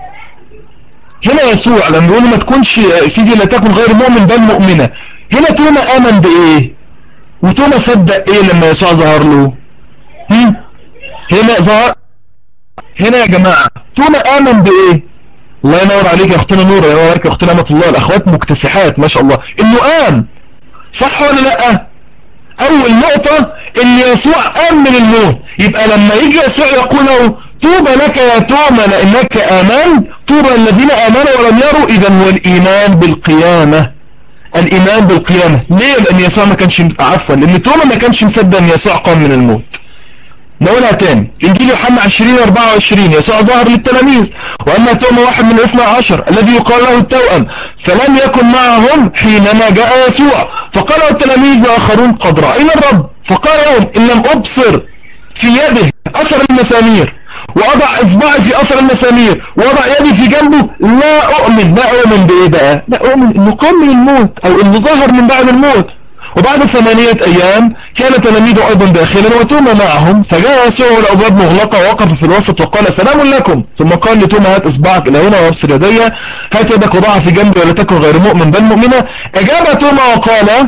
هنا يسوع لما بيقول ما تكونش سيدي لا تكن غير مؤمن بل مؤمنة هنا توما آمن بإيه وتوما صدق إيه لما يسوع ظهر له هم؟ هنا ظهر هنا يا جماعة توما آمن بإيه الله ينور عليك يا أختنا نورة يا نور عليك يا أختنا نعمة الله الأخوات مكتسحات ما شاء الله إنه آم صح ولا لأ أول نقطة إن يسوع آم من الموت يبقى لما يجي يسوع يقول له توبى لك يا توما لأنك آمنت طوبى الذين آمنوا ولم يروا إذا والإيمان بالقيامة الإيمان بالقيامة ليه لأن يسوع ما كانش عفوا لأن توما ما كانش مصدق أن يسوع قام من الموت نقولها تاني انجيل يوحنا 20 24 يسوع ظهر للتلاميذ واما توما واحد من الاثنى عشر الذي يقال له التوأم فلم يكن معهم حينما جاء يسوع فقال التلاميذ الاخرون قد راينا الرب فقال لهم ان لم ابصر في يده اثر المسامير واضع اصبعي في اثر المسامير واضع يدي في جنبه لا اؤمن لا اؤمن بايه بقى لا اؤمن انه قام من الموت او انه ظهر من بعد الموت وبعد ثمانية أيام كان تلاميذه أيضا داخلا وتوما معهم فجاء يسوع والأبواب مغلقة ووقف في الوسط وقال سلام لكم ثم قال لتوما هات إصبعك إلى هنا وابصر يدي هات يدك وضعها في جنبي ولا تكن غير مؤمن بل مؤمنة أجاب توما وقال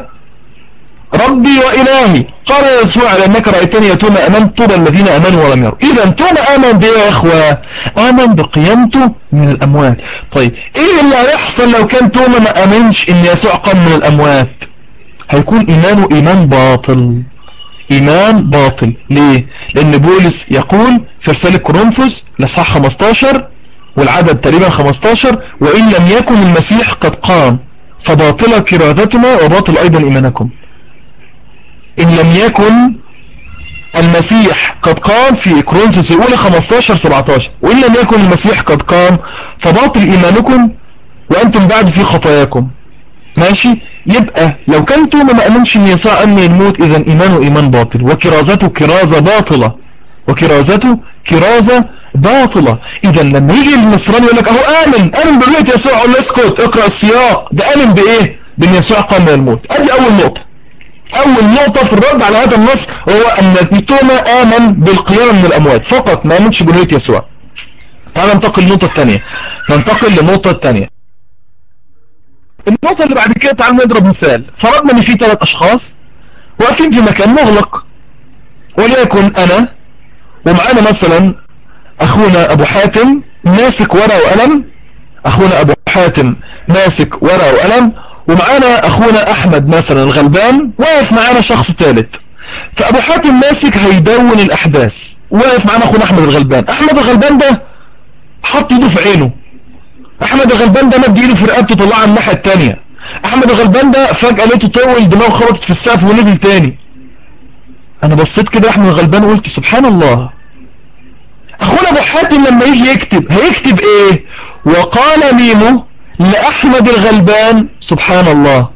ربي وإلهي قال يسوع لأنك رأيتني يا توما أمنت طوبى الذين أمنوا ولم يروا إذا توما آمن بإيه يا إخوة آمن بقيامته من الأموات طيب إيه اللي هيحصل لو كان توما ما آمنش إن يسوع قام من الأموات هيكون إيمانه إيمان باطل إيمان باطل ليه لأن بولس يقول في رسالة كورنثوس لصح 15 والعدد تقريبا 15 وإن لم يكن المسيح قد قام فباطلة كرازتنا وباطل أيضا إيمانكم إن لم يكن المسيح قد قام في كورنثوس الأولى 15 17 وإن لم يكن المسيح قد قام فباطل إيمانكم وأنتم بعد في خطاياكم ماشي يبقى لو كان توما ما امنش ان يسوع امن الموت اذا ايمانه ايمان باطل وكرازته كرازة باطلة وكرازته كرازة باطلة اذا لما يجي النصراني يقول لك اهو امن امن برؤية يسوع اقول له اسكت اقرأ السياق ده امن بايه بان يسوع قام من الموت ادي اول نقطة اول نقطة في الرد على هذا النص هو ان توما امن بالقيام من الاموات فقط ما امنش برؤية يسوع تعال ننتقل للنقطة الثانية ننتقل للنقطة الثانية النقطة اللي بعد كده تعال نضرب مثال فرضنا ان في ثلاث اشخاص واقفين في مكان مغلق وليكن انا ومعانا مثلا اخونا ابو حاتم ماسك ورقة وقلم اخونا ابو حاتم ماسك ورقة وقلم ومعانا اخونا احمد مثلا الغلبان واقف معانا شخص ثالث فابو حاتم ماسك هيدون الاحداث واقف معانا اخونا احمد الغلبان احمد الغلبان ده حط ايده في عينه احمد الغلبان ده مد ايده في رقبته طلعها الناحيه الثانيه احمد الغلبان ده فجاه لقيته طول دماغه خبطت في السقف ونزل تاني انا بصيت كده احمد الغلبان وقلت سبحان الله اخونا ابو حاتم لما يجي يكتب هيكتب ايه وقال ميمو لأحمد الغلبان سبحان الله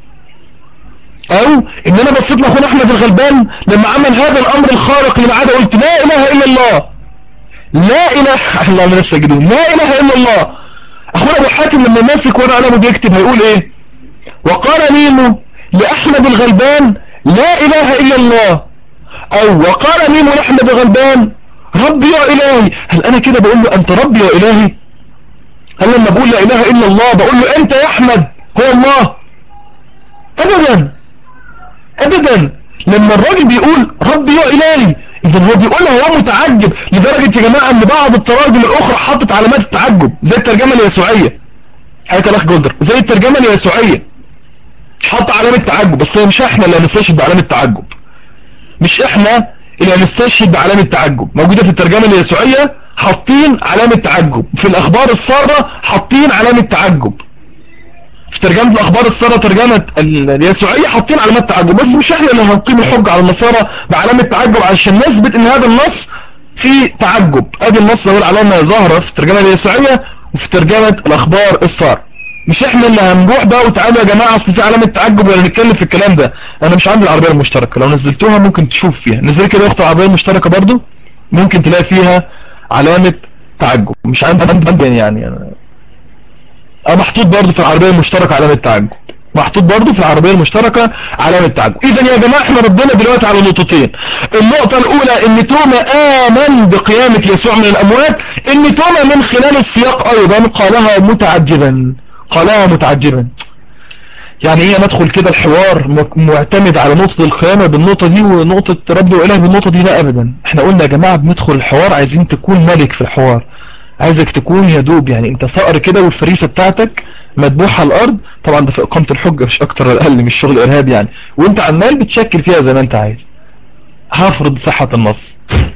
او ان انا بصيت لاخونا احمد الغلبان لما عمل هذا الامر الخارق للعادة قلت لا اله الا الله لا اله الله من السجدون لا اله الا الله اخونا ابو حاتم لما ماسك ورقه قلمه بيكتب هيقول ايه وقال ميمو لاحمد الغلبان لا اله الا الله او وقال ميمو لاحمد الغلبان ربي يا الهي هل انا كده بقول له انت ربي يا الهي هل لما بقول لا اله الا الله بقول له انت يا احمد هو الله ابدا ابدا لما الراجل بيقول ربي يا الهي اذا هو بيقولها هو متعجب لدرجة يا جماعة ان بعض التراجم الاخرى حطت علامات التعجب زي الترجمة اليسوعية حياة الاخ جولدر زي الترجمة اليسوعية حط علامة تعجب بس مش احنا اللي هنستشهد بعلامة تعجب مش احنا اللي هنستشهد بعلامة تعجب موجودة في الترجمة اليسوعية حاطين علامة تعجب في الاخبار السارة حاطين علامة تعجب في ترجمة الأخبار السارة ترجمة اليسوعية حاطين علامات تعجب بس مش احنا اللي هنقيم الحج على النصارى بعلامة تعجب عشان نثبت ان هذا النص في تعجب ادي النص هو العلامة ظاهرة في الترجمة اليسوعية وفي ترجمة الأخبار السارة مش احنا اللي هنروح بقى وتعالوا يا جماعة اصل في علامة تعجب ولا نتكلم في الكلام ده انا مش عندي العربية المشتركة لو نزلتوها ممكن تشوف فيها نزل كده اخت العربية المشتركة برضو ممكن تلاقي فيها علامة تعجب مش عندي يعني أنا اه محطوط برضو في العربية المشتركة علامة تعجب محطوط برضو في العربية المشتركة علامة تعجب اذا يا جماعة احنا ردنا دلوقتي على نقطتين النقطة الاولى ان توما امن بقيامة يسوع من الاموات ان توما من خلال السياق ايضا قالها متعجبا قالها متعجبا يعني ايه ندخل كده الحوار معتمد على نقطة القيامة بالنقطة دي ونقطة ربي وإله بالنقطة دي لا ابدا احنا قلنا يا جماعة بندخل الحوار عايزين تكون ملك في الحوار عايزك تكون يدوب يعني انت صقر كده والفريسة بتاعتك مدبوحة على الارض طبعا ده في اقامة الحجة مش اكتر ولا اقل مش شغل ارهاب يعني وانت عمال بتشكل فيها زي ما انت عايز هفرض صحة النص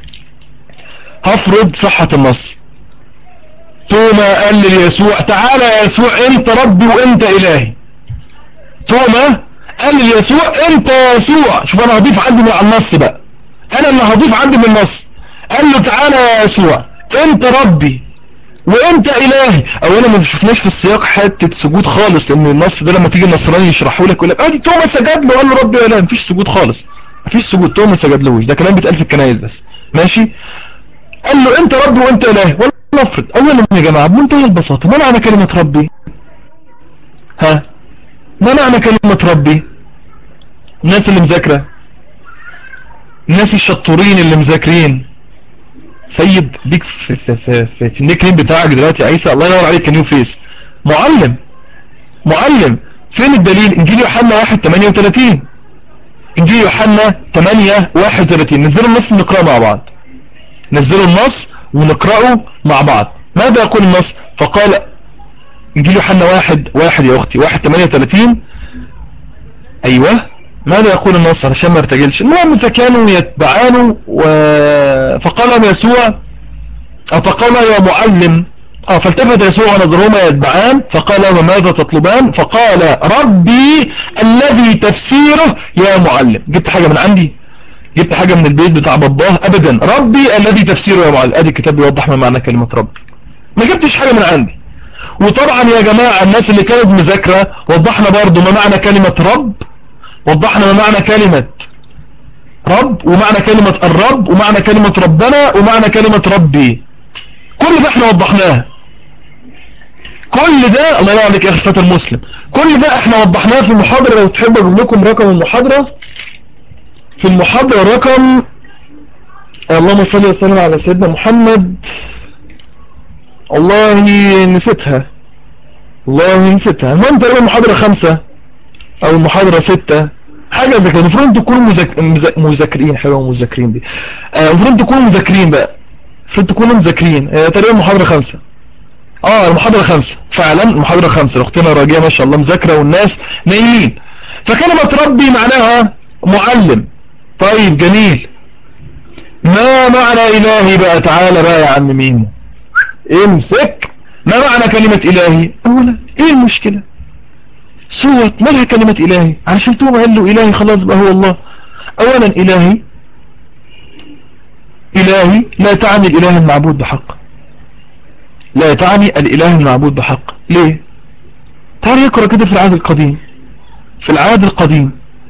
هفرض صحة النص توما قال ليسوع تعالى يا يسوع انت ربي وانت الهي توما قال ليسوع انت يا يسوع شوف انا هضيف عندي من النص بقى انا اللي هضيف عندي من النص قال له تعالى يا يسوع انت ربي وانت الهي اولا ما شفناش في السياق حته سجود خالص لان النص ده لما تيجي النصراني يشرحه لك يقول لك ادي توما سجد له قال له ربي ولا مفيش سجود خالص مفيش سجود توما سجد لهوش ده كلام بيتقال في الكنايس بس ماشي قال له انت ربي وانت الهي ولا نفرض اولا يا جماعه بمنتهى البساطه ما معنى كلمه ربي ها ما معنى كلمه ربي الناس اللي مذاكره الناس الشطورين اللي مذاكرين سيد ليك في, في, في, في, في النيك نيم بتاعك دلوقتي يا عيسى الله ينور عليك كنيو فيس معلم معلم فين الدليل انجيل يوحنا 1 38 انجيل يوحنا 8 31 نزلوا النص نقراه مع بعض نزلوا النص ونقراه مع بعض ماذا يقول النص فقال انجيل يوحنا 1 1 يا اختي 1 38 ايوه ماذا يقول النص علشان ما ارتجلش المهم فكانوا يتبعانه و... فقال لهم يسوع أو فقال يا معلم اه فالتفت يسوع ونظرهما يتبعان فقال لهم ماذا تطلبان فقال ربي الذي تفسيره يا معلم جبت حاجة من عندي جبت حاجة من البيت بتاع باباه ابدا ربي الذي تفسيره يا معلم ادي الكتاب بيوضح ما معنى كلمة ربي ما جبتش حاجة من عندي وطبعا يا جماعة الناس اللي كانت مذاكرة وضحنا برضو ما معنى كلمة رب وضحنا ما معنى كلمة رب ومعنى كلمة الرب ومعنى كلمة ربنا ومعنى كلمة ربي كل ده احنا وضحناه كل ده الله ينور عليك يا اخي فتى المسلم كل ده احنا وضحناه في المحاضرة لو تحب اجيب لكم رقم المحاضرة في المحاضرة رقم اللهم صل وسلم على سيدنا محمد والله نسيتها والله نسيتها المهم تقريبا المحاضرة خمسة او المحاضرة ستة حاجة زي كده المفروض تكونوا مذاك... مذاكرين حلوة مذاكرين دي المفروض تكونوا مذاكرين بقى المفروض تكونوا مذاكرين آه تقريبا محاضرة خمسة اه المحاضرة خمسة فعلا المحاضرة خمسة اختنا راجية ما شاء الله مذاكرة والناس نايمين فكلمة ربي معناها معلم طيب جميل ما معنى الهي بقى تعالى بقى يا عم ميمو امسك ما معنى كلمة الهي اولا ايه المشكلة سوة مالها كلمة إلهي علشان توما قال له إلهي خلاص بقى هو الله أولا إلهي إلهي لا تعني الإله المعبود بحق لا تعني الإله المعبود بحق ليه تعال يقرأ كده في العهد القديم في العهد القديم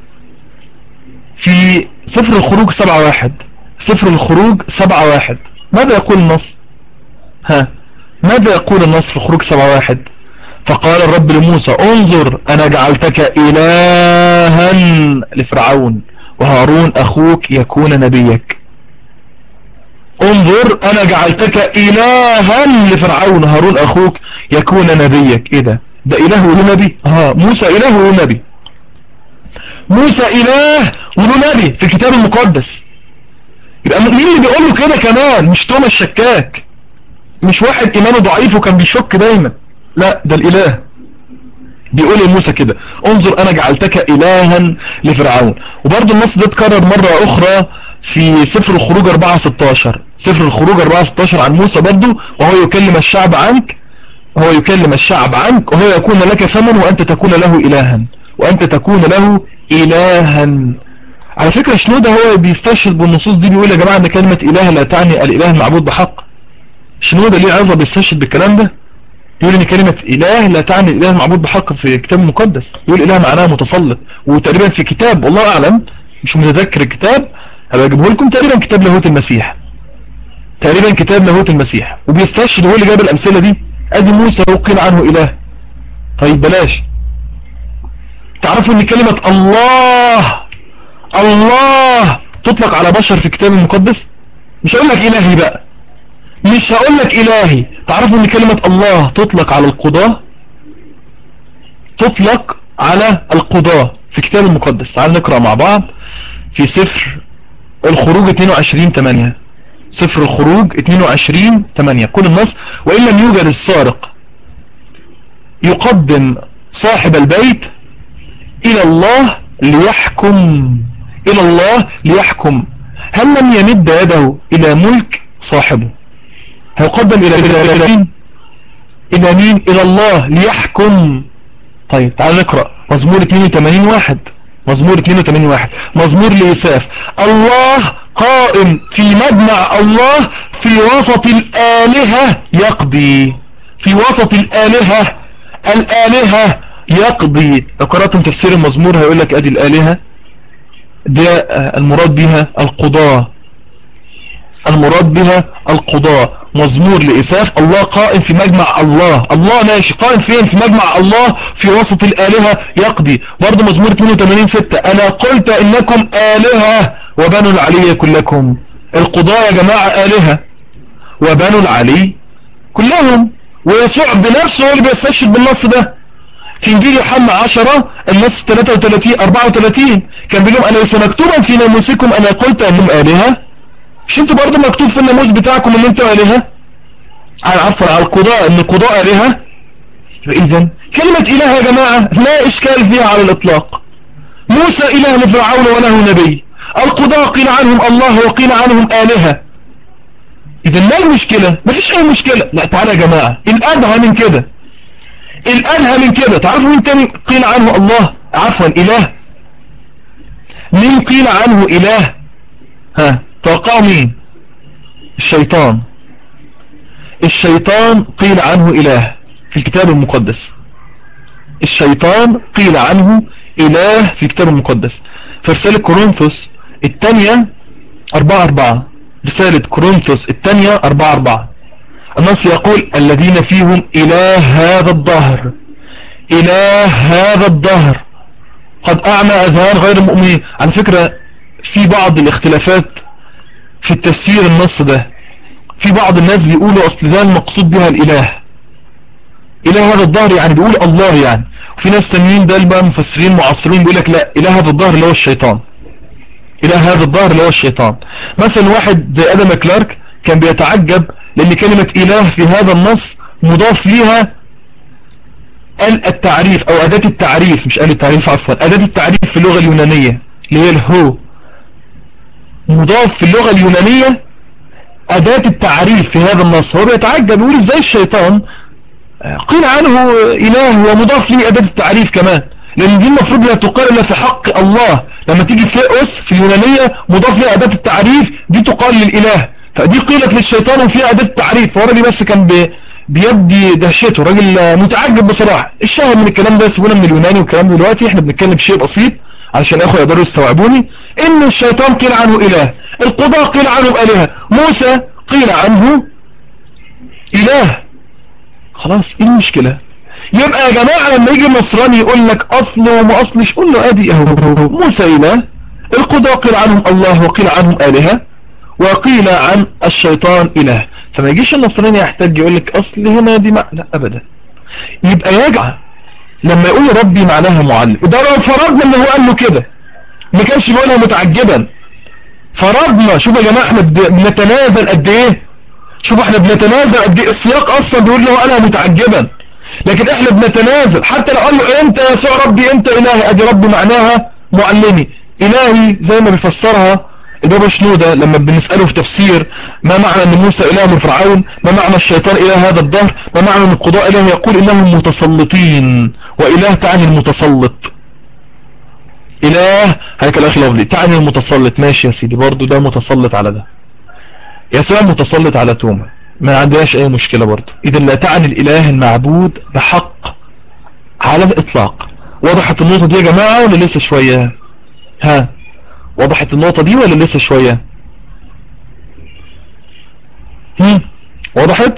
في سفر الخروج سبعة واحد سفر الخروج سبعة واحد ماذا يقول النص ها ماذا يقول النص في الخروج سبعة واحد فقال الرب لموسى انظر انا جعلتك الها لفرعون وهارون اخوك يكون نبيك انظر انا جعلتك الها لفرعون هارون اخوك يكون نبيك ايه ده ده اله وله نبي اه موسى اله وله نبي موسى اله وله نبي في الكتاب المقدس يبقى مين اللي بيقول له كده كمان مش توما الشكاك مش واحد ايمانه ضعيف وكان بيشك دايما لا ده الاله بيقول لموسى كده انظر انا جعلتك الها لفرعون وبرضه النص ده اتكرر مرة اخرى في سفر الخروج 4 16 سفر الخروج 4 16 عن موسى برضه وهو يكلم الشعب عنك وهو يكلم الشعب عنك وهو يكون لك ثمن وانت تكون له الها وانت تكون له الها على فكرة شنودة هو بيستشهد بالنصوص دي بيقول يا جماعة ان كلمة اله لا تعني الاله المعبود بحق شنودة ليه عظة بيستشهد بالكلام ده يقول ان كلمة اله لا تعني الاله المعبود بحق في كتاب مقدس يقول اله معناها متسلط وتقريبا في كتاب والله اعلم مش متذكر الكتاب هبقى اجيبه لكم تقريبا كتاب لاهوت المسيح تقريبا كتاب لاهوت المسيح وبيستشهد هو اللي جاب الامثله دي ادي موسى وقيل عنه اله طيب بلاش تعرفوا ان كلمة الله الله تطلق على بشر في الكتاب المقدس مش هقول لك الهي بقى مش هقول لك الهي تعرفوا ان كلمة الله تطلق على القضاة تطلق على القضاة في الكتاب المقدس تعال نقرأ مع بعض في سفر الخروج 22 8 سفر الخروج 22 8 كل النص وإن لم يوجد السارق يقدم صاحب البيت إلى الله ليحكم إلى الله ليحكم هل لم يمد يده إلى ملك صاحبه هيقدم إلى إلى مين إلى مين إلى الله ليحكم طيب تعال نقرأ مزمور 82 واحد مزمور 82 واحد مزمور لإساف الله قائم في مجمع الله في وسط الآلهة يقضي في وسط الآلهة الآلهة يقضي لو قرأتم تفسير المزمور هيقول لك ادي الآلهة ده المراد بها القضاء المراد بها القضاء مزمور لإساف الله قائم في مجمع الله الله ماشي قائم فين في مجمع الله في وسط الآلهة يقضي برضو مزمور 82 6 أنا قلت إنكم آلهة وبنوا العلي كلكم القضاء يا جماعة آلهة وبنوا العلي كلهم ويسوع بنفسه هو اللي بيستشهد بالنص ده في انجيل يوحنا 10 النص 33 34 كان بيقول لهم انا ليس مكتوبا في ناموسكم انا قلت انهم الهه مش انتوا برضه مكتوب في الناموس بتاعكم ان انتوا الهه على عفوا على القضاء ان القضاء الهه اذا كلمه اله يا جماعه لا اشكال فيها على الاطلاق موسى اله لفرعون وله نبي القضاء قيل عنهم الله وقيل عنهم الهه اذا ما المشكله مفيش اي مشكله لا تعالى يا جماعه الادهى من كده الأنهى من كده تعرفوا مين تاني قيل عنه الله عفوا إله مين قيل عنه إله ها توقعوا مين الشيطان الشيطان قيل عنه إله في الكتاب المقدس الشيطان قيل عنه إله في الكتاب المقدس في رسالة كورنثوس الثانية أربعة أربعة رسالة كورنثوس الثانية أربعة أربعة النص يقول الذين فيهم إله هذا الظهر إله هذا الظهر قد أعمى أذهان غير المؤمنين على فكرة في بعض الاختلافات في التفسير النص ده في بعض الناس بيقولوا أصل ده المقصود بها الإله إله هذا الظهر يعني بيقول الله يعني وفي ناس تانيين ده بقى مفسرين معاصرين بيقول لك لا إله هذا الظهر اللي هو الشيطان إله هذا الظهر اللي هو الشيطان مثلا واحد زي أدم كلارك كان بيتعجب لأن كلمة إله في هذا النص مضاف ليها ال التعريف أو أداة التعريف مش ال التعريف عفوا أداة التعريف في اللغة اليونانية اللي هي الهو مضاف في اللغة اليونانية أداة التعريف في هذا النص هو بيتعجب يقول ازاي الشيطان قيل عنه إله ومضاف ليه أداة التعريف كمان لأن دي المفروض لا تقال إلا في حق الله لما تيجي ثيوس في اليونانية مضاف ليه أداة التعريف دي تقال للإله فدي قيلت للشيطان وفيها أداة التعريف فهو راجل بس كان بيبدي دهشته راجل متعجب بصراحة الشاهد من الكلام ده سيبونا من اليوناني والكلام ده دلوقتي احنا بنتكلم شيء بسيط علشان اخوة يقدروا يستوعبوني ان الشيطان قيل عنه اله القضاء قيل عنه الهة موسى قيل عنه اله خلاص ايه المشكلة يبقى يا جماعة لما يجي النصراني يقول لك اصل وما اصلش قول له ادي اهو موسى اله القضاء قيل عنهم الله وقيل عنهم الهة وقيل عن الشيطان اله فما يجيش النصراني يحتاج يقول لك اصل هنا دي معنى لا ابدا يبقى يجع لما يقول ربي معناها معلم وده لو فرضنا ان هو قال له كده ما كانش بيقولها متعجبا فرضنا شوفوا يا جماعه احنا بنتنازل قد ايه شوفوا احنا بنتنازل قد ايه السياق اصلا بيقول له قالها متعجبا لكن احنا بنتنازل حتى لو قال له انت يا يسوع ربي انت الهي ادي ربي معناها معلمي الهي زي ما بيفسرها البابا شنودة لما بنسأله في تفسير ما معنى ان موسى اله من فرعون ما معنى الشيطان اله هذا الدهر ما معنى ان القضاء اله يقول انهم متسلطين واله تعني المتسلط اله هيك الاخ لفظي تعني المتسلط ماشي يا سيدي برضو ده متسلط على ده يا سلام متسلط على توما ما عندناش اي مشكلة برضو اذا لا تعني الاله المعبود بحق على الاطلاق وضحت النقطة دي يا جماعة ولا لسه شوية ها وضحت النقطة دي ولا لسه شوية هم وضحت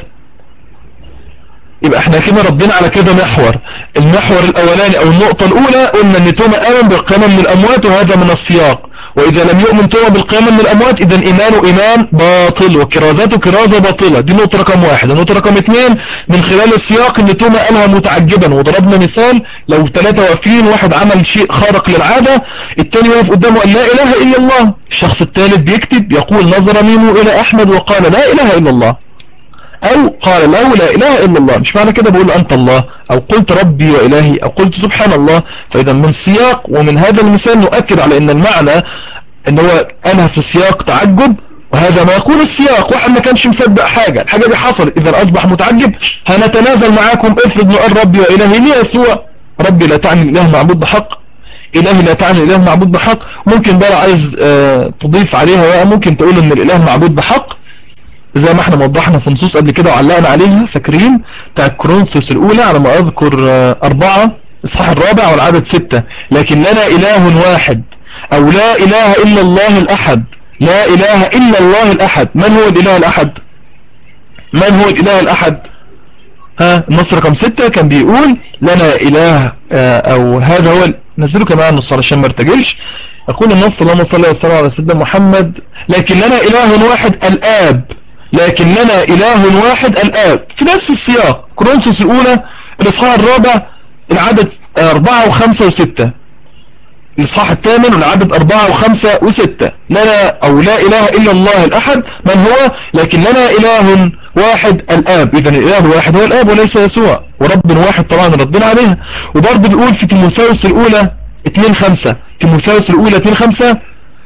يبقى احنا كده ردينا على كده محور المحور الاولاني او النقطة الاولى قلنا ان توما امن بالقيامة من الاموات وهذا من السياق واذا لم يؤمن توما بالقيامة من الاموات اذا ايمانه ايمان باطل وكرازته كرازة باطلة دي نقطة رقم واحد النقطة رقم اثنين من خلال السياق ان توما قالها متعجبا وضربنا مثال لو ثلاثة واقفين واحد عمل شيء خارق للعادة الثاني واقف قدامه قال لا اله الا الله الشخص الثالث بيكتب يقول نظر ميمو الى احمد وقال لا اله الا الله او قال له لا اله الا الله مش معنى كده بقول انت الله او قلت ربي والهي او قلت سبحان الله فاذا من سياق ومن هذا المثال نؤكد على ان المعنى ان هو انا في سياق تعجب وهذا ما يقول السياق واحد ما كانش مصدق حاجة الحاجة دي حصلت اذا اصبح متعجب هنتنازل معاكم افرض نقول ربي والهي ليه يسوع ربي لا تعني الاله معبود بحق إلهي لا تعني الإله معبود بحق ممكن بقى عايز اه تضيف عليها بقى ممكن تقول ان الإله معبود بحق زي ما احنا وضحنا في نصوص قبل كده وعلقنا عليها فاكرين بتاع كورنثوس الأولى على ما أذكر أربعة إصحاح الرابع والعدد ستة لكن لنا إله واحد أو لا إله إلا الله الأحد لا إله إلا الله الأحد من هو الإله الأحد من هو الإله الأحد ها النص رقم ستة كان بيقول لنا إله أو هذا هو نزلوا كمان النص علشان ما ارتجلش يقول النص اللهم صل وسلم على سيدنا محمد لكن لنا إله واحد الآب لكن لنا إله واحد الآب في نفس السياق كورنثوس الأولى الإصحاح الرابع العدد أربعة وخمسة وستة الإصحاح الثامن والعدد أربعة وخمسة وستة لنا أو لا إله إلا الله الأحد من هو لكن لنا إله واحد الآب إذا الإله واحد هو الآب وليس يسوع ورب واحد طبعا ردنا عليها وبرضه بنقول في تيموثاوس الأولى 2 5 تيموثاوس الأولى 2 5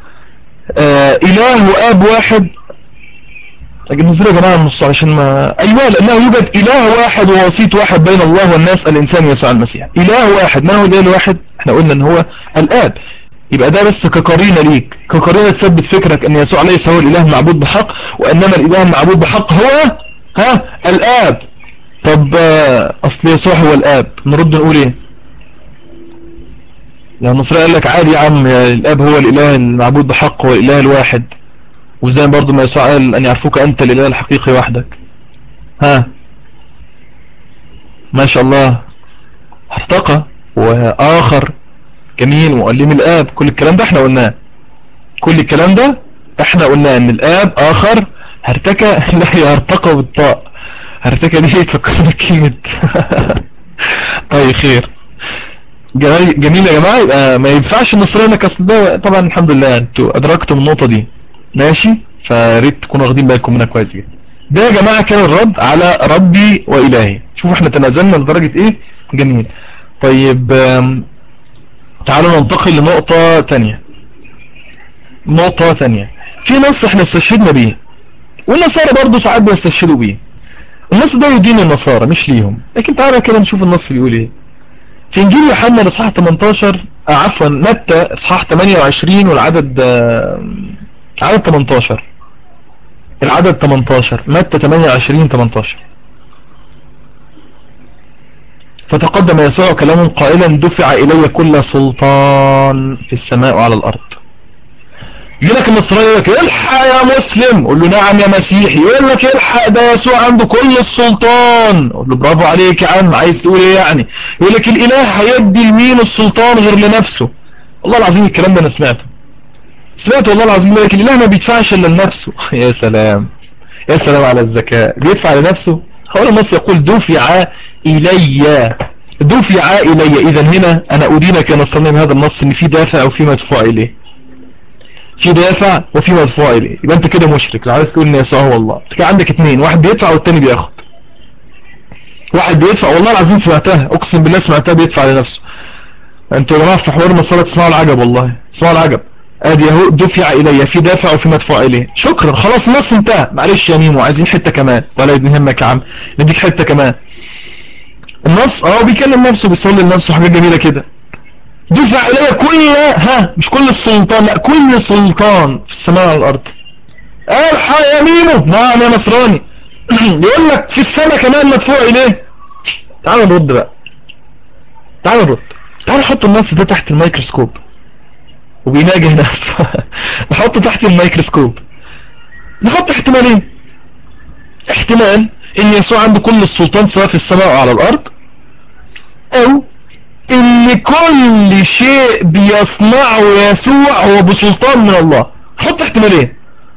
آه إله وآب واحد نزل يا جماعة النص عشان ما أيوة لأنه يوجد إله واحد ووسيط واحد بين الله والناس الإنسان يسوع المسيح إله واحد ما هو الإله الواحد احنا قلنا ان هو الآب يبقى ده بس كقرينة ليك كقرينة تثبت فكرك ان يسوع ليس هو الإله المعبود بحق وإنما الإله المعبود بحق هو ها الآب طب أصل يسوع هو الآب نرد نقول ايه يعني النصري قال لك عادي يا عم الآب هو الإله المعبود بحق هو الإله الواحد وزي برضو ما يسوع قال أن يعرفوك أنت الإله الحقيقي وحدك ها ما شاء الله ارتقى وآخر جميل مؤلم الآب كل الكلام ده احنا قلناه كل الكلام ده احنا قلنا ان الآب آخر هرتكى لا هي هرتقى بالطاء هرتكى دي تفكرنا كلمة طيب خير جميل يا جماعة يبقى ما ينفعش النصرية لك اصل ده طبعا الحمد لله انتوا ادركتم النقطة دي ماشي فريت تكونوا واخدين بالكم منها كويس جدا ده يا جماعة كان الرد على ربي وإلهي شوفوا احنا تنازلنا لدرجة ايه جميل طيب تعالوا ننتقل لنقطة تانية نقطة تانية في نص احنا استشهدنا بيه والنصارى برضو ساعات بيستشهدوا بيه النص ده يدين النصارى مش ليهم لكن تعالى كده نشوف النص بيقول ايه في انجيل يوحنا الاصحاح 18 آه عفوا متى اصحاح 28 والعدد آه عدد 18 العدد 18 متى 28 18 فتقدم يسوع كلام قائلا دفع إلي كل سلطان في السماء وعلى الأرض يجي لك النصراني يقول لك الحق يا مسلم قول له نعم يا مسيحي يقول لك الحق ده يسوع عنده كل السلطان قول له برافو عليك يا عم عايز تقول ايه يعني يقول لك الاله هيدي لمين السلطان غير لنفسه والله العظيم الكلام ده انا سمعته سمعت والله العظيم يقول لك الاله ما بيدفعش الا لنفسه يا سلام يا سلام على الذكاء بيدفع لنفسه هو النص يقول دفع الي دفع الي اذا هنا انا ادينك يا نصراني من هذا النص ان في دافع وفي مدفوع اليه في دافع وفي مدفوع اليه يبقى انت كده مشرك لو عايز تقول ان يسوع هو الله انت كده عندك اثنين واحد بيدفع والتاني بياخد واحد بيدفع والله العظيم سمعتها اقسم بالله سمعتها بيدفع لنفسه انتوا يا جماعه في حوار الصلاه تسمعوا العجب والله تسمعوا العجب ادي اهو دفع الي في دافع وفي مدفوع اليه شكرا خلاص النص انتهى معلش يا ميمو عايزين حته كمان ولا يهمك يا عم نديك حته كمان النص اه بيكلم نفسه بيصلي لنفسه حاجات جميله كده دفع إلي كل ها مش كل السلطان لا كل سلطان في السماء على الأرض الحق يا ميمو نعم يا نصراني يقول لك في السماء كمان مدفوع إليه تعالوا نرد بقى تعالوا نرد تعالوا نحط النص ده تحت الميكروسكوب وبيناجه نفسه نحطه تحت الميكروسكوب نحط احتمالين احتمال ان يسوع عنده كل السلطان سواء في السماء او على الارض او ان كل شيء بيصنعه يسوع هو بسلطان من الله نحط احتمالين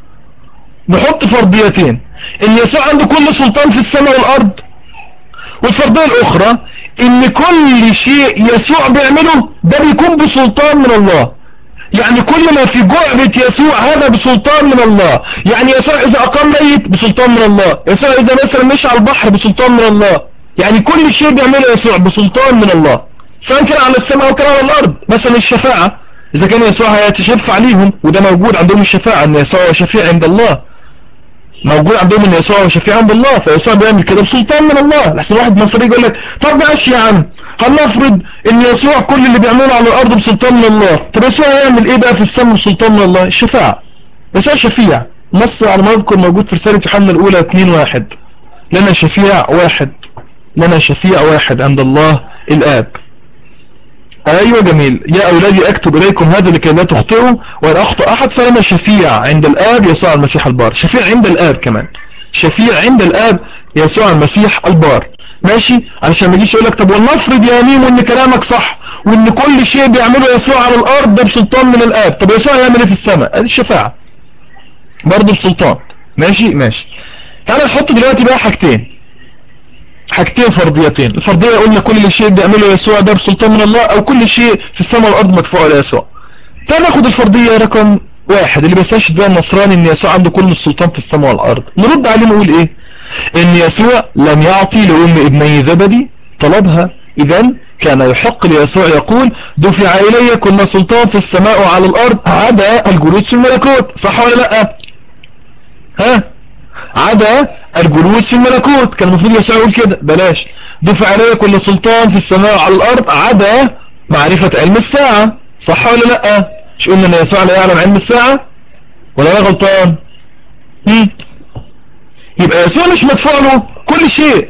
نحط فرضيتين ان يسوع عنده كل سلطان في السماء والارض والفرضية الاخرى ان كل شيء يسوع بيعمله ده بيكون بسلطان من الله يعني كل ما في جعبة يسوع هذا بسلطان من الله يعني يسوع اذا اقام ميت بسلطان من الله يسوع اذا مثلا مشى على البحر بسلطان من الله يعني كل شيء بيعمله يسوع بسلطان من الله سواء كان على السماء او كان على الارض مثلا الشفاعة اذا كان يسوع هيتشفع ليهم وده موجود عندهم الشفاعة ان يسوع شفيع عند الله موجود عندهم ان يسوع هو شفيع عند الله فيسوع بيعمل كده بسلطان من الله لحسن واحد مصري يقول لك طب ماشي يا عم هنفرض ان يسوع كل اللي بيعمله على الارض بسلطان من الله طب يسوع هيعمل ايه بقى في السماء بسلطان من الله الشفاعة يسوع شفيع نص على ما اذكر موجود في رسالة يوحنا الاولى 2 واحد لنا شفيع واحد لنا شفيع واحد عند الله الاب ايوه جميل يا اولادي اكتب اليكم هذا لكي لا تخطئوا وان اخطأ احد فانا شفيع عند الاب يسوع المسيح البار شفيع عند الاب كمان شفيع عند الاب يسوع المسيح البار ماشي علشان ما يجيش يقول لك طب ولنفرض يا ميمو ان كلامك صح وان كل شيء بيعمله يسوع على الارض ده بسلطان من الاب طب يسوع يعمل ايه في السماء ادي الشفاعه برضه بسلطان ماشي ماشي تعالى نحط دلوقتي بقى حاجتين حاجتين فرضيتين الفرضية قلنا كل شيء بيعمله يسوع ده بسلطان من الله او كل شيء في السماء والارض مدفوع ليسوع تعال ناخد الفرضية رقم واحد اللي بيستشهد بها النصراني ان يسوع عنده كل السلطان في السماء والارض نرد عليه نقول ايه ان يسوع لم يعطي لام ابني زبدي طلبها اذا كان يحق ليسوع يقول دفع الي كل سلطان في السماء وعلى الارض عدا الجلوس في الملكوت صح ولا لا ها عدا الجلوس في الملكوت كان المفروض يسوع يقول كده بلاش دفع عليه كل سلطان في السماء وعلى الارض عدا معرفة علم الساعة صح ولا لا مش قلنا ان يسوع لا يعلم علم الساعة ولا انا غلطان هم؟ يبقى يسوع مش مدفوع له كل شيء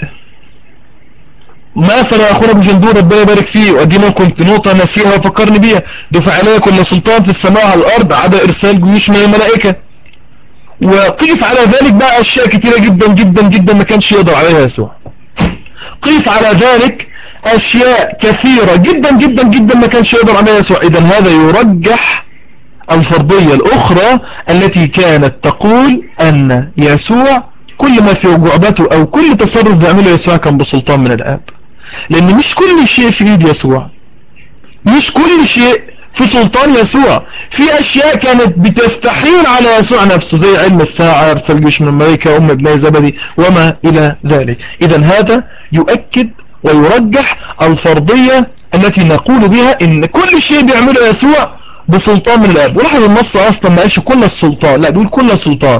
مثلا اخونا ابو جندور ربنا يبارك فيه وادي ممكن نقطه نسيها وفكرني بيها دفع عليه كل سلطان في السماء وعلى الارض عدا ارسال جيوش من الملائكه وقيس على ذلك بقى اشياء كتيرة جدا جدا جدا ما كانش يقدر عليها يسوع قيس على ذلك اشياء كثيرة جدا جدا جدا ما كانش يقدر عليها يسوع اذا هذا يرجح الفرضية الاخرى التي كانت تقول ان يسوع كل ما في جعبته او كل تصرف بيعمله يسوع كان بسلطان من الاب لان مش كل شيء في ايد يسوع مش كل شيء في سلطان يسوع في اشياء كانت بتستحيل على يسوع نفسه زي علم الساعة ارسل جيش من الملائكة ام ابني زبدي وما الى ذلك اذا هذا يؤكد ويرجح الفرضية التي نقول بها ان كل شيء بيعمله يسوع بسلطان من الاب ولاحظ النص اصلا ما قالش كل السلطان لا بيقول كل سلطان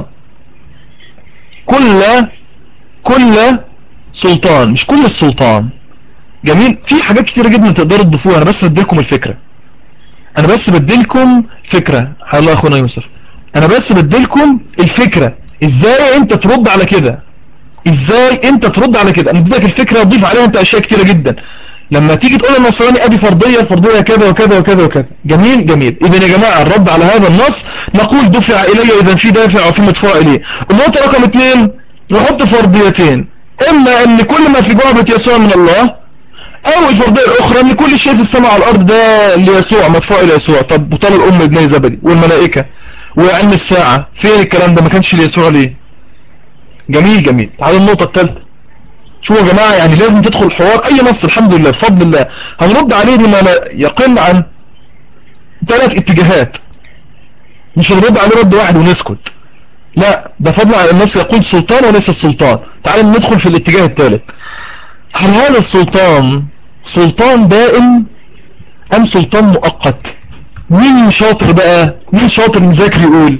كل كل سلطان مش كل السلطان جميل في حاجات كتيرة جدا تقدروا تضيفوها انا بس بديلكم الفكرة انا بس بديلكم فكرة الله اخونا يوسف انا بس بديلكم الفكرة ازاي انت ترد على كده ازاي انت ترد على كده انا اديتك الفكرة اضيف عليها انت اشياء كتيرة جدا لما تيجي تقول النصراني ادي فرضية فرضية كذا وكذا وكذا وكذا جميل جميل اذا يا جماعة الرد على هذا النص نقول دفع الي اذا في دافع وفي مدفوع اليه النقطة رقم اثنين نحط فرضيتين اما ان كل ما في جعبة يسوع من الله او الفرضية الاخرى ان كل شيء في السماء على الارض ده ليسوع مدفوع ليسوع طب وطال الام ابن زبدي والملائكة وعلم الساعة فين الكلام ده ما كانش ليسوع ليه جميل جميل تعالوا النقطة الثالثة شوفوا يا جماعة يعني لازم تدخل الحوار اي نص الحمد لله بفضل الله هنرد عليه بما لا يقل عن ثلاث اتجاهات مش هنرد عليه رد واحد ونسكت لا ده فضل عن النص يقول سلطان وليس السلطان تعالوا ندخل في الاتجاه الثالث هل هذا السلطان سلطان دائم ام سلطان مؤقت مين شاطر بقى مين شاطر مذاكر يقول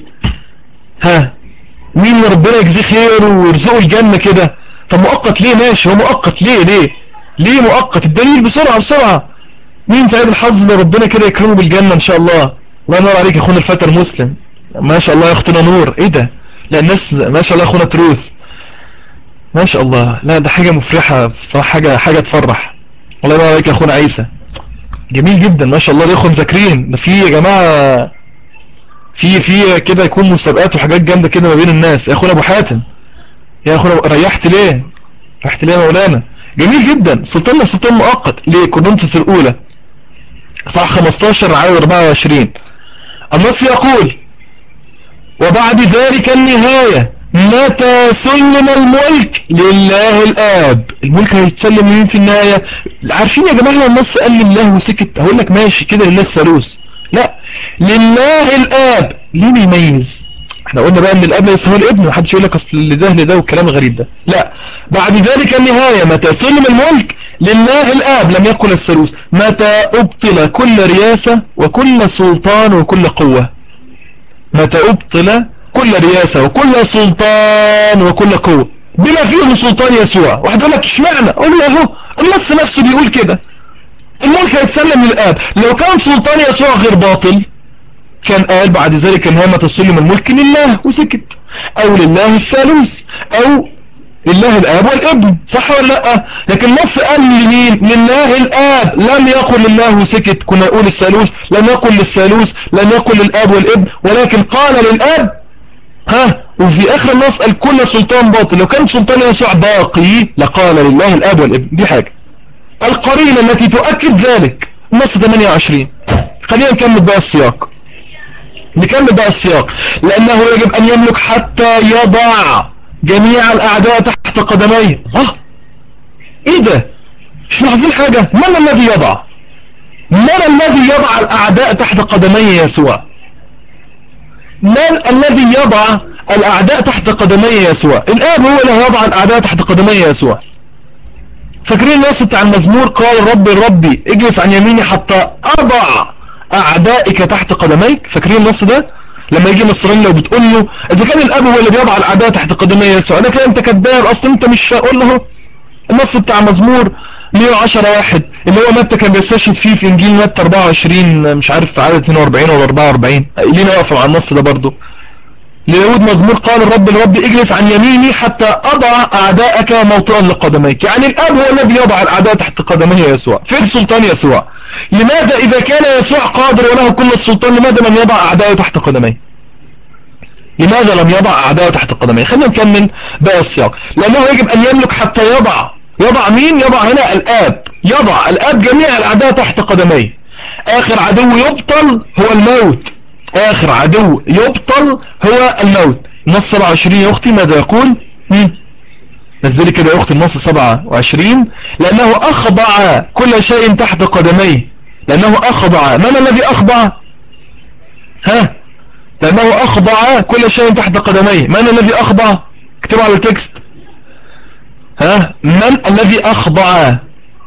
ها مين ربنا يجزيه خير ويرزقه الجنة كده طب مؤقت ليه ماشي هو مؤقت ليه ليه ليه مؤقت الدليل بسرعة بسرعة مين سعيد الحظ ده ربنا كده يكرمه بالجنة ان شاء الله الله ينور عليك يا اخونا الفتى المسلم ما شاء الله يا اختنا نور ايه ده لا الناس ما شاء الله يا اخونا تروث ما شاء الله لا ده حاجة مفرحة بصراحة حاجة حاجة تفرح الله ينور عليك يا اخونا عيسى جميل جدا ما شاء الله الاخوه مذاكرين ده في يا جماعة في في كده يكون مسابقات وحاجات جامدة كده ما بين الناس يا اخونا ابو حاتم يا اخونا ريحت ليه ريحت ليه يا مولانا جميل جدا سلطان سلطان مؤقت ليه كورنثوس الاولى صح 15 عدد 24 النص يقول وبعد ذلك النهاية متى سلم الملك لله الآب الملك هيتسلم مين في النهاية عارفين يا جماعة النص قال لله وسكت هقول لك ماشي كده لله الثالوث لا لله الآب ليه بيميز احنا قلنا بقى ان الاب ليس هو الابن محدش يقول لك اصل لده لده والكلام الغريب ده لا بعد ذلك النهاية متى سلم الملك لله الاب لم يقل الثالوث متى ابطل كل رياسة وكل سلطان وكل قوة متى ابطل كل رياسة وكل سلطان وكل قوة بما فيه سلطان يسوع واحد يقول لك اشمعنى اقول له اهو النص نفسه بيقول كده الملك هيتسلم للاب لو كان سلطان يسوع غير باطل كان قال بعد ذلك النهاية تسلم الملك لله وسكت او لله الثالوث او لله الاب والابن صح ولا لا لكن النص قال لمين لله الاب لم يقل لله وسكت كنا نقول الثالوث لم يقل للثالوث لم يقل للاب والابن ولكن قال للاب ها وفي اخر النص قال كل سلطان باطل لو كان سلطان يسوع باقي لقال لله الاب والابن دي حاجة القرينة التي تؤكد ذلك النص 28 خلينا نكمل بقى السياق نكمل بقى السياق لأنه يجب أن يملك حتى يضع جميع الأعداء تحت قدميه الله إيه ده مش ملاحظين حاجة من الذي يضع من الذي يضع الأعداء تحت قدمي يسوع من الذي يضع الأعداء تحت قدمي يسوع الآب هو اللي يضع الأعداء تحت قدمي يسوع فاكرين الناس بتاع المزمور قال ربي ربي اجلس عن يميني حتى أضع أعدائك تحت قدميك فاكرين النص ده لما يجي نصراني لو بتقول له إذا كان الأب هو اللي بيضع الأعداء تحت قدمي يسوع أنا كده أنت كذاب أصلا أنت مش أقول له النص بتاع مزمور 110 واحد اللي هو متى كان بيستشهد فيه في إنجيل متى 24 مش عارف في عدد 42 ولا 44 لينا واقفة مع النص ده برضه ليهود مزمور قال الرب الرب اجلس عن يميني حتى أضع أعداءك موطئا لقدميك يعني الأب هو الذي يضع الأعداء تحت قدمي يسوع فين سلطان يسوع لماذا إذا كان يسوع قادر وله كل السلطان لماذا لم يضع أعداءه تحت قدميه لماذا لم يضع أعداءه تحت قدميه خلينا نكمل باقي السياق لأنه يجب أن يملك حتى يضع يضع مين يضع هنا الآب يضع الآب جميع الأعداء تحت قدميه آخر عدو يبطل هو الموت آخر عدو يبطل هو الموت النص 27 يا أختي ماذا يقول نزلي كده يا أختي النص 27 لأنه أخضع كل شيء تحت قدميه لأنه أخضع من الذي أخضع ها لأنه أخضع كل شيء تحت قدميه من الذي أخضع اكتبوا على التكست ها من الذي أخضع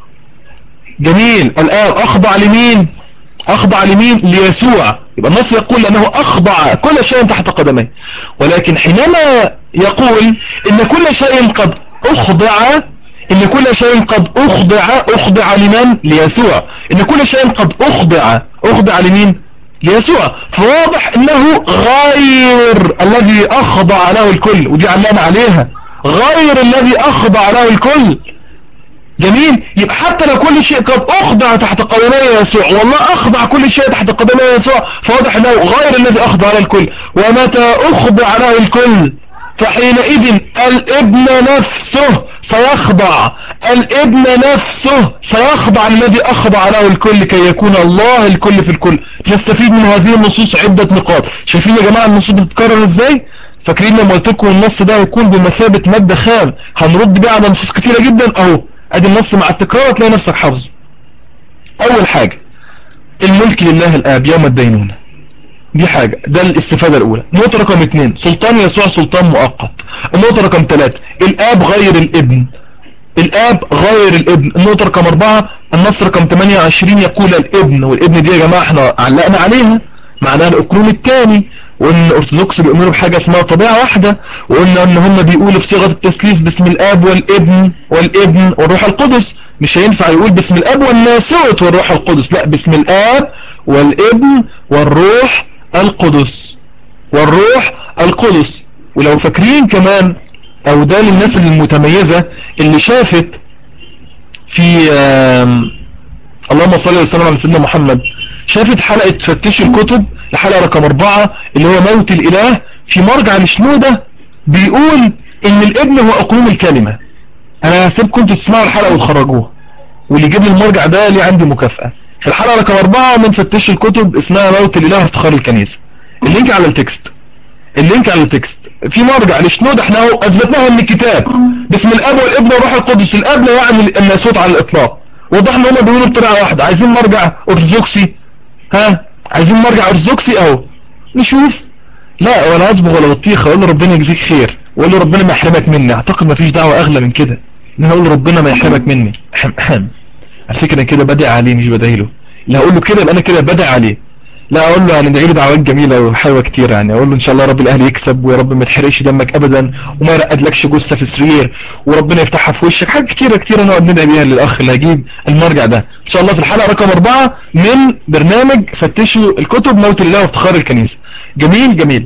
جميل الآن أخضع لمين أخضع لمين ليسوع يبقى النص يقول أنه أخضع كل شيء تحت قدميه ولكن حينما يقول إن كل شيء قد أخضع إن كل شيء قد أخضع أخضع لمن ليسوع إن كل شيء قد أخضع أخضع لمين ليسوع فواضح أنه غير الذي أخضع له الكل ودي علامة عليها غير الذي أخضع له الكل جميل يبقى حتى لو كل شيء قد اخضع تحت قدمي يسوع والله اخضع كل شيء تحت قدمي يسوع فواضح انه غير الذي اخضع له الكل ومتى اخضع له الكل فحينئذ الابن نفسه سيخضع الابن نفسه سيخضع الذي اخضع له الكل كي يكون الله الكل في الكل نستفيد من هذه النصوص عدة نقاط شايفين يا جماعة النصوص بتتكرر ازاي فاكرين لما قلت لكم النص ده هيكون بمثابة مادة خام هنرد بيه على نصوص كتيرة جدا اهو ادي النص مع التكرار تلاقي نفسك حافظه اول حاجة الملك لله الاب يوم الدينونة دي حاجة ده الاستفادة الاولى نقطة رقم اتنين سلطان يسوع سلطان مؤقت النقطة رقم تلاتة الاب غير الابن الاب غير الابن النقطة رقم اربعة النص رقم 28 يقول الابن والابن دي يا جماعة احنا علقنا عليها معناها الاكرون الثاني وان الارثوذكس بيؤمنوا بحاجة اسمها طبيعة واحدة وقلنا ان هم بيقولوا في صيغة التثليث باسم الاب والابن والابن والروح القدس مش هينفع يقول باسم الاب والناسوت والروح القدس لا باسم الاب والابن والروح القدس والروح القدس ولو فاكرين كمان او ده للناس المتميزة اللي شافت في اللهم صل وسلم على سيدنا محمد شافت حلقة فتش الكتب الحلقة رقم اربعة اللي هو موت الاله في مرجع الشنودة بيقول ان الابن هو اقلوم الكلمة انا هسيبكم انتوا تسمعوا الحلقة وتخرجوها واللي يجيب لي المرجع ده ليه عندي مكافأة في الحلقة رقم اربعة من فتش الكتب اسمها موت الاله افتخار الكنيسة اللينك على التكست اللينك على التكست في مرجع لشنود احنا اهو اثبتناها من الكتاب باسم الاب والابن والروح القدس الاب لا يعني الناسوت على الاطلاق وضحنا هما بيقولوا بطريقه واحده عايزين مرجع ارثوذكسي ها عايزين مرجع ارثوذكسي اهو نشوف لا ولا اصبغ ولا بطيخه اقول له ربنا يجزيك خير واقول له ربنا ما يحرمك مني اعتقد ما فيش دعوه اغلى من كده ان انا اقول له ربنا ما يحرمك مني احم احم على فكره كده بدعي عليه مش بدعي له لا اقول له كده يبقى انا كده بدعي عليه لا اقول له يعني ندعي له دعوات جميله وحلوه كتير يعني اقول له ان شاء الله رب الاهلي يكسب ويا رب ما تحرقش دمك ابدا وما يرقدلكش جثه في سرير وربنا يفتحها في وشك حاجات كتيره كتيره نقعد ندعي بيها للاخ اللي هيجيب المرجع ده ان شاء الله في الحلقه رقم أربعة من برنامج فتشوا الكتب موت الله وافتخار الكنيسه جميل جميل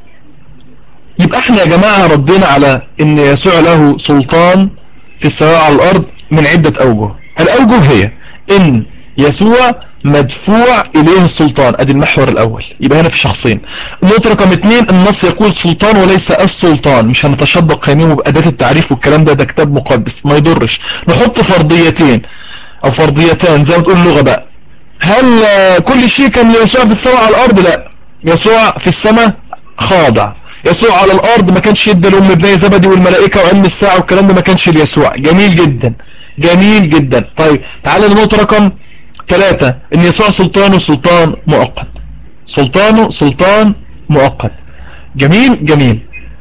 يبقى احنا يا جماعه ردينا على ان يسوع له سلطان في السماء على الارض من عده اوجه الاوجه هي ان يسوع مدفوع إليه السلطان ادي المحور الأول يبقى هنا في شخصين النقطة رقم اثنين النص يقول سلطان وليس السلطان مش هنتشبق يمينه بأداة التعريف والكلام ده ده كتاب مقدس ما يضرش نحط فرضيتين أو فرضيتان زي ما تقول لغة بقى هل كل شيء كان ليسوع في السماء على الأرض لا يسوع في السماء خاضع يسوع على الأرض ما كانش يدى لأم ابني زبدي والملائكة وعلم الساعة والكلام ده ما كانش ليسوع جميل جدا جميل جدا طيب تعالى لنقطة رقم ثلاثة ان يسوع سلطانه سلطان مؤقت سلطانه سلطان مؤقت جميل جميل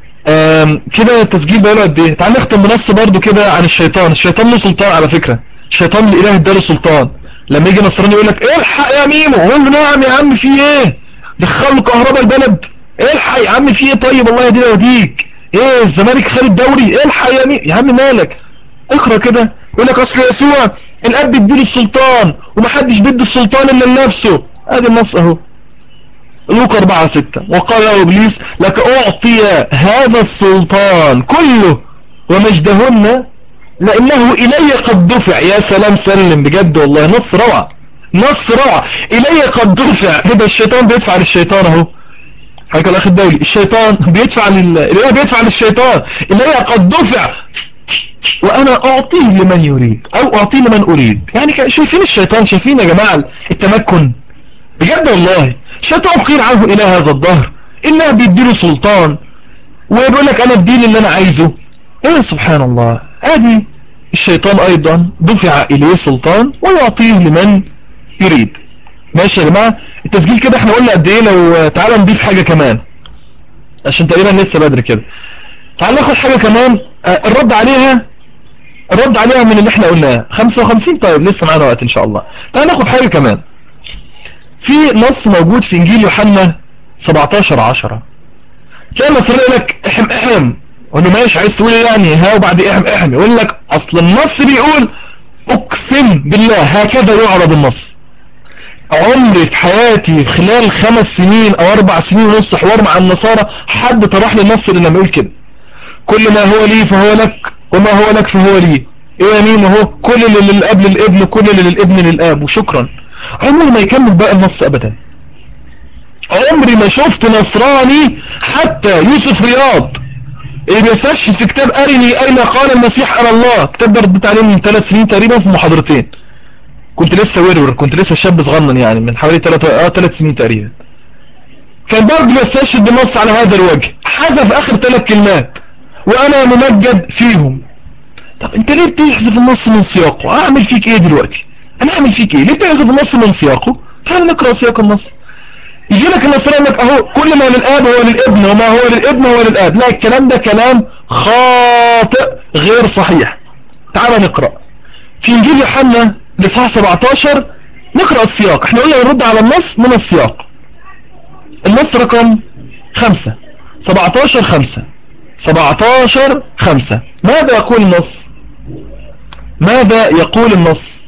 كده التسجيل بقاله قد ايه تعال نختم بنص برضو كده عن الشيطان الشيطان له سلطان على فكرة الشيطان الاله اداله سلطان لما يجي نصراني يقول لك الحق يا ميمو قول له نعم يا عم في ايه دخلوا كهرباء البلد الحق يا عم في ايه طيب الله يهدينا ويهديك ايه الزمالك خد الدوري الحق يا ميمو يا عم مالك اقرا كده يقول لك اصل يسوع الاب بيديله السلطان ومحدش بيدي السلطان الا لنفسه ادي النص اهو لوقا 4 6 وقال له ابليس لك اعطي هذا السلطان كله ومجدهن لانه الي قد دفع يا سلام سلم بجد والله نص روعه نص روعه الي قد دفع كده الشيطان بيدفع للشيطان اهو حضرتك الاخ الدولي الشيطان بيدفع لل الي بيدفع للشيطان الي قد دفع وانا اعطيه لمن يريد او اعطيه لمن اريد يعني شايفين الشيطان شايفين يا جماعة التمكن بجد والله الشيطان قيل عنه الى هذا الظهر انها بيديله سلطان ويقول لك انا اديني اللي انا عايزه ايه سبحان الله ادي الشيطان ايضا دفع اليه سلطان ويعطيه لمن يريد ماشي يا جماعة التسجيل كده احنا قلنا قد ايه لو تعالى نضيف حاجة كمان عشان تقريبا لسه بدري كده تعال ناخد حاجة كمان الرد عليها الرد عليها من اللي احنا قلناه 55 طيب لسه معانا وقت ان شاء الله تعال ناخد حاجة كمان في نص موجود في انجيل يوحنا 17 10 تلاقي النصراني يقول لك احم احم وانه ماشي عايز تقول ايه يعني ها وبعد احم احم يقول لك اصل النص بيقول اقسم بالله هكذا يعرض النص عمري في حياتي خلال خمس سنين او اربع سنين ونص حوار مع النصارى حد طرح لي النص اللي لما يقول كده كل ما هو لي فهو لك وما هو لك فهو لي ايه يا ميم اهو كل اللي للاب للابن كل اللي للابن للاب وشكرا عمره ما يكمل بقى النص ابدا عمري ما شفت نصراني حتى يوسف رياض اللي بيسرش في كتاب ارني اين قال المسيح انا الله كتاب ده رديت عليه من ثلاث سنين تقريبا في محاضرتين كنت لسه ورور كنت لسه شاب صغنن يعني من حوالي ثلاث اه ثلاث سنين تقريبا كان برضه بيستشهد بنص على هذا الوجه حذف اخر ثلاث كلمات وانا ممجد فيهم طب انت ليه بتحذف النص من سياقه اعمل فيك ايه دلوقتي انا اعمل فيك ايه ليه بتحذف النص من سياقه تعال نقرا سياق النص يجي لك النصراني انك اهو كل ما للاب هو للابن وما هو للابن هو للاب لا الكلام ده كلام خاطئ غير صحيح تعال نقرا في انجيل يوحنا الاصحاح 17 نقرا السياق احنا قلنا نرد على النص من السياق النص رقم 5 17 5 17 5 ماذا يقول النص ماذا يقول النص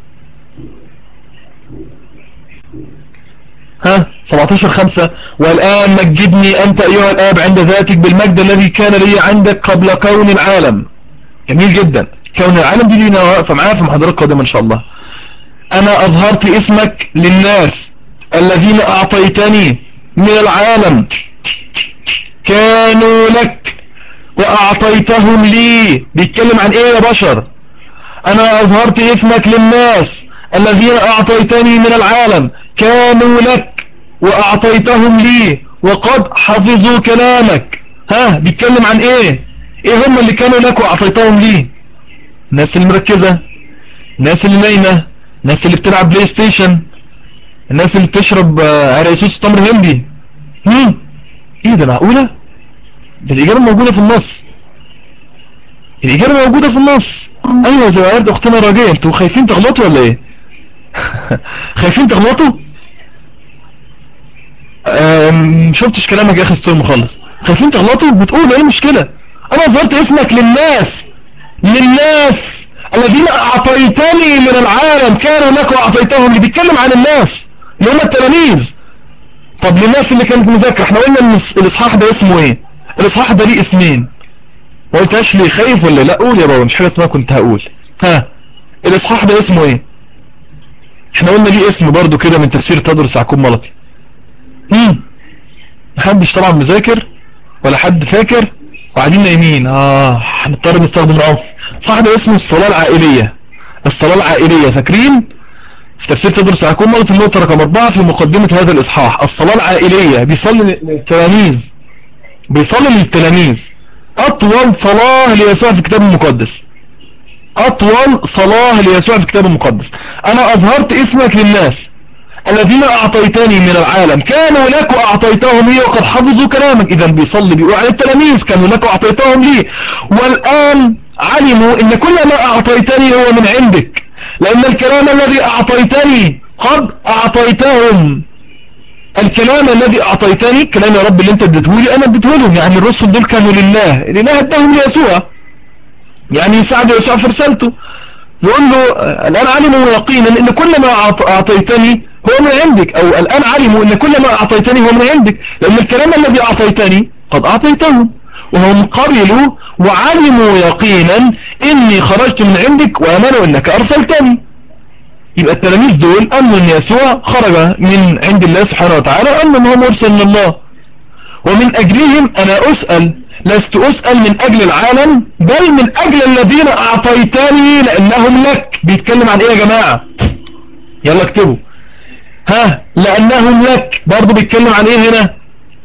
ها 17 5 والآن مجدني أنت أيها الآب عند ذاتك بالمجد الذي كان لي عندك قبل كون العالم جميل جدا كون العالم دي لينا واقفة معايا في محاضرات قادمة إن شاء الله أنا أظهرت اسمك للناس الذين أعطيتني من العالم كانوا لك وأعطيتهم لي بيتكلم عن إيه يا بشر أنا أظهرت اسمك للناس الذين أعطيتني من العالم كانوا لك وأعطيتهم لي وقد حفظوا كلامك ها بيتكلم عن إيه إيه هم اللي كانوا لك وأعطيتهم لي الناس اللي مركزة الناس اللي نايمة الناس اللي بتلعب بلاي ستيشن الناس اللي بتشرب عريسوس تمر هندي هم ايه ده معقولة ده الإجابة موجودة في النص الإجابة موجودة في النص أيوة زي ما قالت أختنا راجية انتوا خايفين تغلطوا ولا إيه خايفين تغلطوا شفتش كلامك يا أخي ستورم خالص خايفين تغلطوا بتقول ايه المشكلة أنا ظهرت اسمك للناس للناس الذين أعطيتني من العالم كانوا لك وأعطيتهم اللي بيتكلم عن الناس اللي هم التلاميذ طب للناس اللي كانت مذاكرة احنا قلنا ان الاصحاح ده اسمه ايه الاصحاح ده ليه اسمين ما قلتهاش ليه خايف ولا لا قول يا بابا مش حاجه اسمها كنت هقول ها الاصحاح ده اسمه ايه احنا قلنا ليه اسم برضو كده من تفسير تدرس يعقوب ملطي مين محدش طبعا مذاكر ولا حد فاكر وقاعدين نايمين اه هنضطر نستخدم العنف صح ده اسمه الصلاه العائليه الصلاه العائليه فاكرين في تفسير تدرس يعقوب ملطي النقطه رقم 4 في مقدمه هذا الاصحاح الصلاه العائليه بيصلي للتلاميذ بيصلي للتلاميذ اطول صلاه ليسوع في الكتاب المقدس اطول صلاة ليسوع في الكتاب المقدس انا اظهرت اسمك للناس الذين اعطيتني من العالم كانوا لك واعطيتهم لي وقد حفظوا كلامك اذا بيصلي بيقول على التلاميذ كانوا لك واعطيتهم لي والان علموا ان كل ما اعطيتني هو من عندك لان الكلام الذي اعطيتني قد اعطيتهم الكلام الذي اعطيتني كلام يا رب اللي انت اديته لي انا اديته لهم يعني الرسل دول كانوا لله الاله اداهم ليسوع يعني يساعد يسوع في رسالته يقول له الآن علموا يقينا ان كل ما أعطيتني هو من عندك او الآن علموا ان كل ما أعطيتني هو من عندك لأن الكلام الذي أعطيتني قد أعطيتهم وهم قبلوا وعلموا يقينا إني خرجت من عندك وأمنوا إنك أرسلتني يبقى التلاميذ دول أمنوا أن يسوع خرج من عند الله سبحانه وتعالى أمنوا أنه مرسل من الله ومن أجلهم أنا أسأل لست أسأل من أجل العالم بل من أجل الذين أعطيتني لأنهم لك بيتكلم عن إيه يا جماعة يلا اكتبوا ها لأنهم لك برضو بيتكلم عن إيه هنا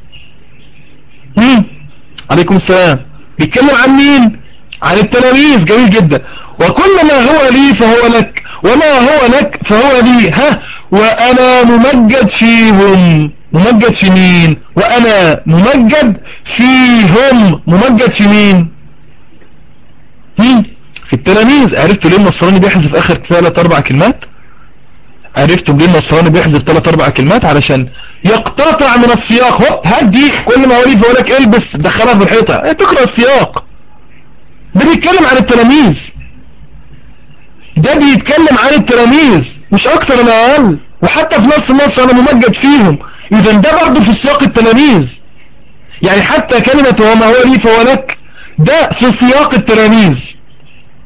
مين عليكم السلام بيتكلم عن مين عن التلاميذ جميل جدا وكل ما هو لي فهو لك وما هو لك فهو لي ها وأنا ممجد فيهم ممجد في مين وانا ممجد فيهم ممجد في مين مين في التلاميذ عرفتوا ليه النصراني بيحذف اخر ثلاث اربع كلمات عرفتوا ليه النصراني بيحذف ثلاث اربع كلمات علشان يقتطع من السياق هوب هدي كل ما وليد لك البس دخلها في الحيطه ايه تقرا السياق ده بيتكلم عن التلاميذ ده بيتكلم عن التلاميذ مش اكتر ولا اقل وحتى في نفس النص انا ممجد فيهم اذا ده برضه في سياق التلاميذ يعني حتى كلمة وما هو لي فهو لك ده في سياق التلاميذ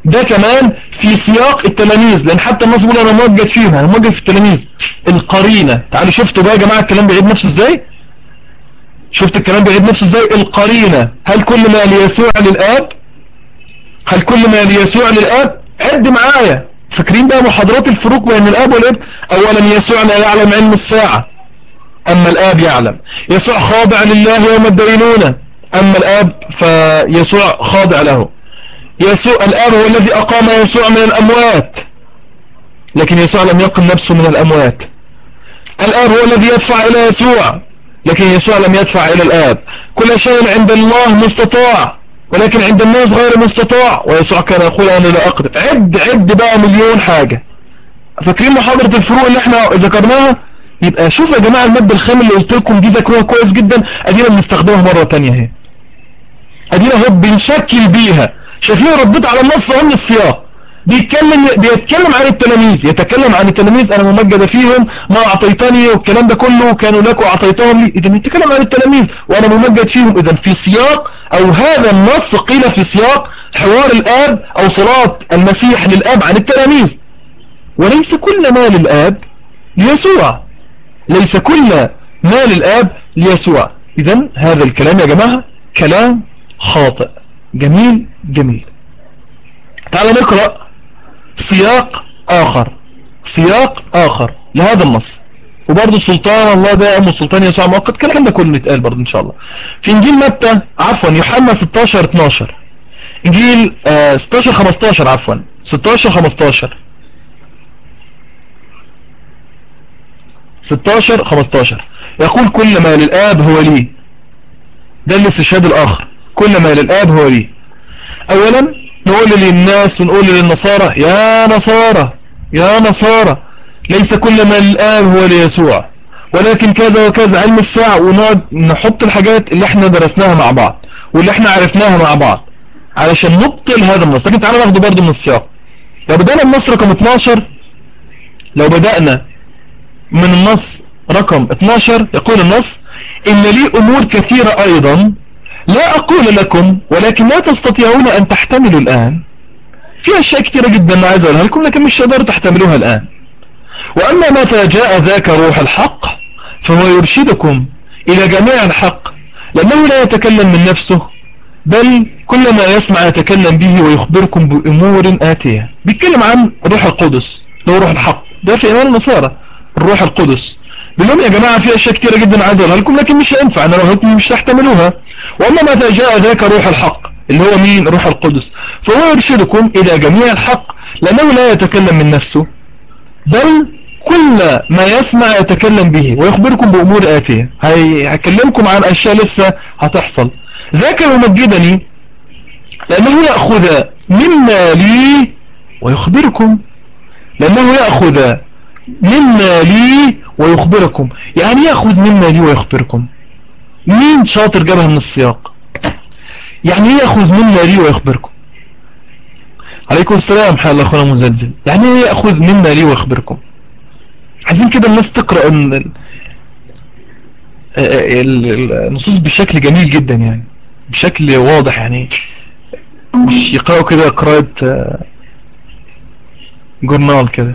ده كمان في سياق التلاميذ لان حتى الناس بيقولوا انا موجد فيهم انا موجد في التلاميذ القرينة تعالوا شفتوا بقى يا جماعة الكلام بيعيد نفسه ازاي شفت الكلام بيعيد نفسه ازاي القرينة هل كل ما ليسوع للآب هل كل ما ليسوع للآب عد معايا فاكرين بقى محاضرات الفروق بين الآب والابن أولا يسوع لا يعلم علم الساعة أما الآب يعلم يسوع خاضع لله يوم الدينونة أما الآب فيسوع خاضع له يسوع الآب هو الذي أقام يسوع من الأموات لكن يسوع لم يقم نفسه من الأموات الآب هو الذي يدفع إلى يسوع لكن يسوع لم يدفع إلى الآب كل شيء عند الله مستطاع ولكن عند الناس غير مستطاع ويسوع كان يقول أنا لا أقدر عد عد بقى مليون حاجة فاكرين محاضرة الفروق اللي احنا ذكرناها يبقى شوف يا جماعة المادة الخام اللي قلت لكم دي ذاكروها كويس جدا ادينا بنستخدمها مرة تانية اهي ادينا اهو بنشكل بيها شايفين رديت على النص عن السياق بيتكلم بيتكلم عن التلاميذ يتكلم عن التلاميذ انا ممجد فيهم ما اعطيتني والكلام ده كله كانوا لك واعطيتهم لي اذا يتكلم عن التلاميذ وانا ممجد فيهم اذا في سياق او هذا النص قيل في سياق حوار الاب او صلاة المسيح للاب عن التلاميذ وليس كل ما للاب ليسوع ليس كل ما للاب ليسوع اذا هذا الكلام يا جماعة كلام خاطئ جميل جميل تعال نقرأ سياق آخر سياق آخر لهذا النص وبرضه سلطان الله دائم وسلطان يسوع مؤقت كلام ده كله يتقال برضه إن شاء الله في إنجيل متى عفوا يوحنا 16 12 إنجيل آه 16 15 عفوا 16 15 16 15 يقول كل ما للآب هو لي ده الاستشهاد الآخر كل ما للآب هو لي أولا نقول للناس ونقول للنصارى يا نصارى يا نصارى ليس كل ما للآب هو ليسوع ولكن كذا وكذا علم الساعة ونقعد نحط الحاجات اللي احنا درسناها مع بعض واللي احنا عرفناها مع بعض علشان نبطل هذا النص لكن تعالى ناخده برضه من السياق لو بدأنا النص رقم 12 لو بدأنا من النص رقم 12 يقول النص إن لي أمور كثيرة أيضا لا أقول لكم ولكن لا تستطيعون أن تحتملوا الآن في أشياء كثيرة جدا عايز أقولها لكم لكن مش تقدروا تحتملوها الآن وأما متى جاء ذاك روح الحق فهو يرشدكم إلى جميع الحق لأنه لا يتكلم من نفسه بل كل ما يسمع يتكلم به ويخبركم بأمور آتية بيتكلم عن روح القدس لو روح الحق ده في إيمان النصارى الروح القدس بيقول لهم يا جماعة في أشياء كتيرة جدا عايز أقولها لكم لكن مش هينفع أنا لو مش تحتملوها وأما متى جاء ذاك روح الحق اللي هو مين روح القدس فهو يرشدكم إلى جميع الحق لأنه لا يتكلم من نفسه بل كل ما يسمع يتكلم به ويخبركم بأمور آتية هيكلمكم عن أشياء لسه هتحصل ذاك يمجدني لأنه يأخذ مما لي ويخبركم لأنه يأخذ مما لي ويخبركم يعني يأخذ مما لي ويخبركم مين شاطر جابها من السياق يعني يأخذ مما لي ويخبركم عليكم السلام حال أخونا مزلزل يعني يأخذ مما لي ويخبركم عايزين كده الناس تقرأ النصوص بشكل جميل جدا يعني بشكل واضح يعني مش يقرأوا كده قراءة جورنال كده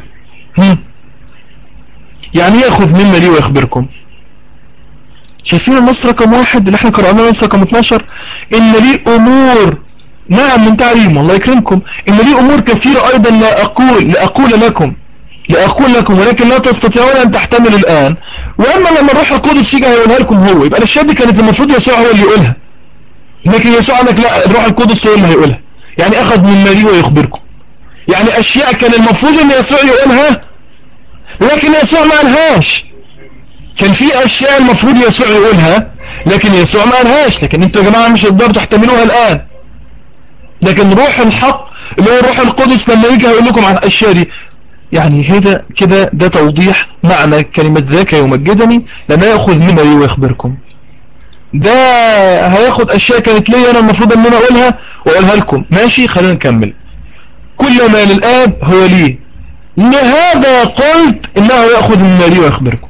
يعني ياخذ مما لي ويخبركم شايفين النص رقم واحد اللي احنا قرأناه النص رقم 12 ان لي امور نعم من تعليم الله يكرمكم ان لي امور كثيرة ايضا لا اقول لاقول لكم لأقول لكم ولكن لا تستطيعون أن تحتملوا الآن وأما لما الروح القدس يجي هيقولها لكم هو يبقى الأشياء دي كانت المفروض يسوع هو اللي يقولها لكن يسوع قال لك لا الروح القدس هو اللي هيقولها يعني أخذ من مالي ويخبركم يعني أشياء كان المفروض أن يسوع يقولها لكن يسوع ما قالهاش كان في أشياء المفروض يسوع يقولها لكن يسوع ما قالهاش لكن انتوا يا جماعة مش هتقدروا تحتملوها الآن لكن روح الحق اللي هو الروح القدس لما يجي هيقول لكم عن الأشياء دي يعني هذا كده ده توضيح معنى كلمة ذاك يمجدني لما يأخذ مما لي ويخبركم ده هياخد أشياء كانت لي أنا المفروض أن أنا أقولها وأقولها لكم ماشي خلينا نكمل كل ما للآب هو لي لهذا قلت إنه يأخذ مما لي ويخبركم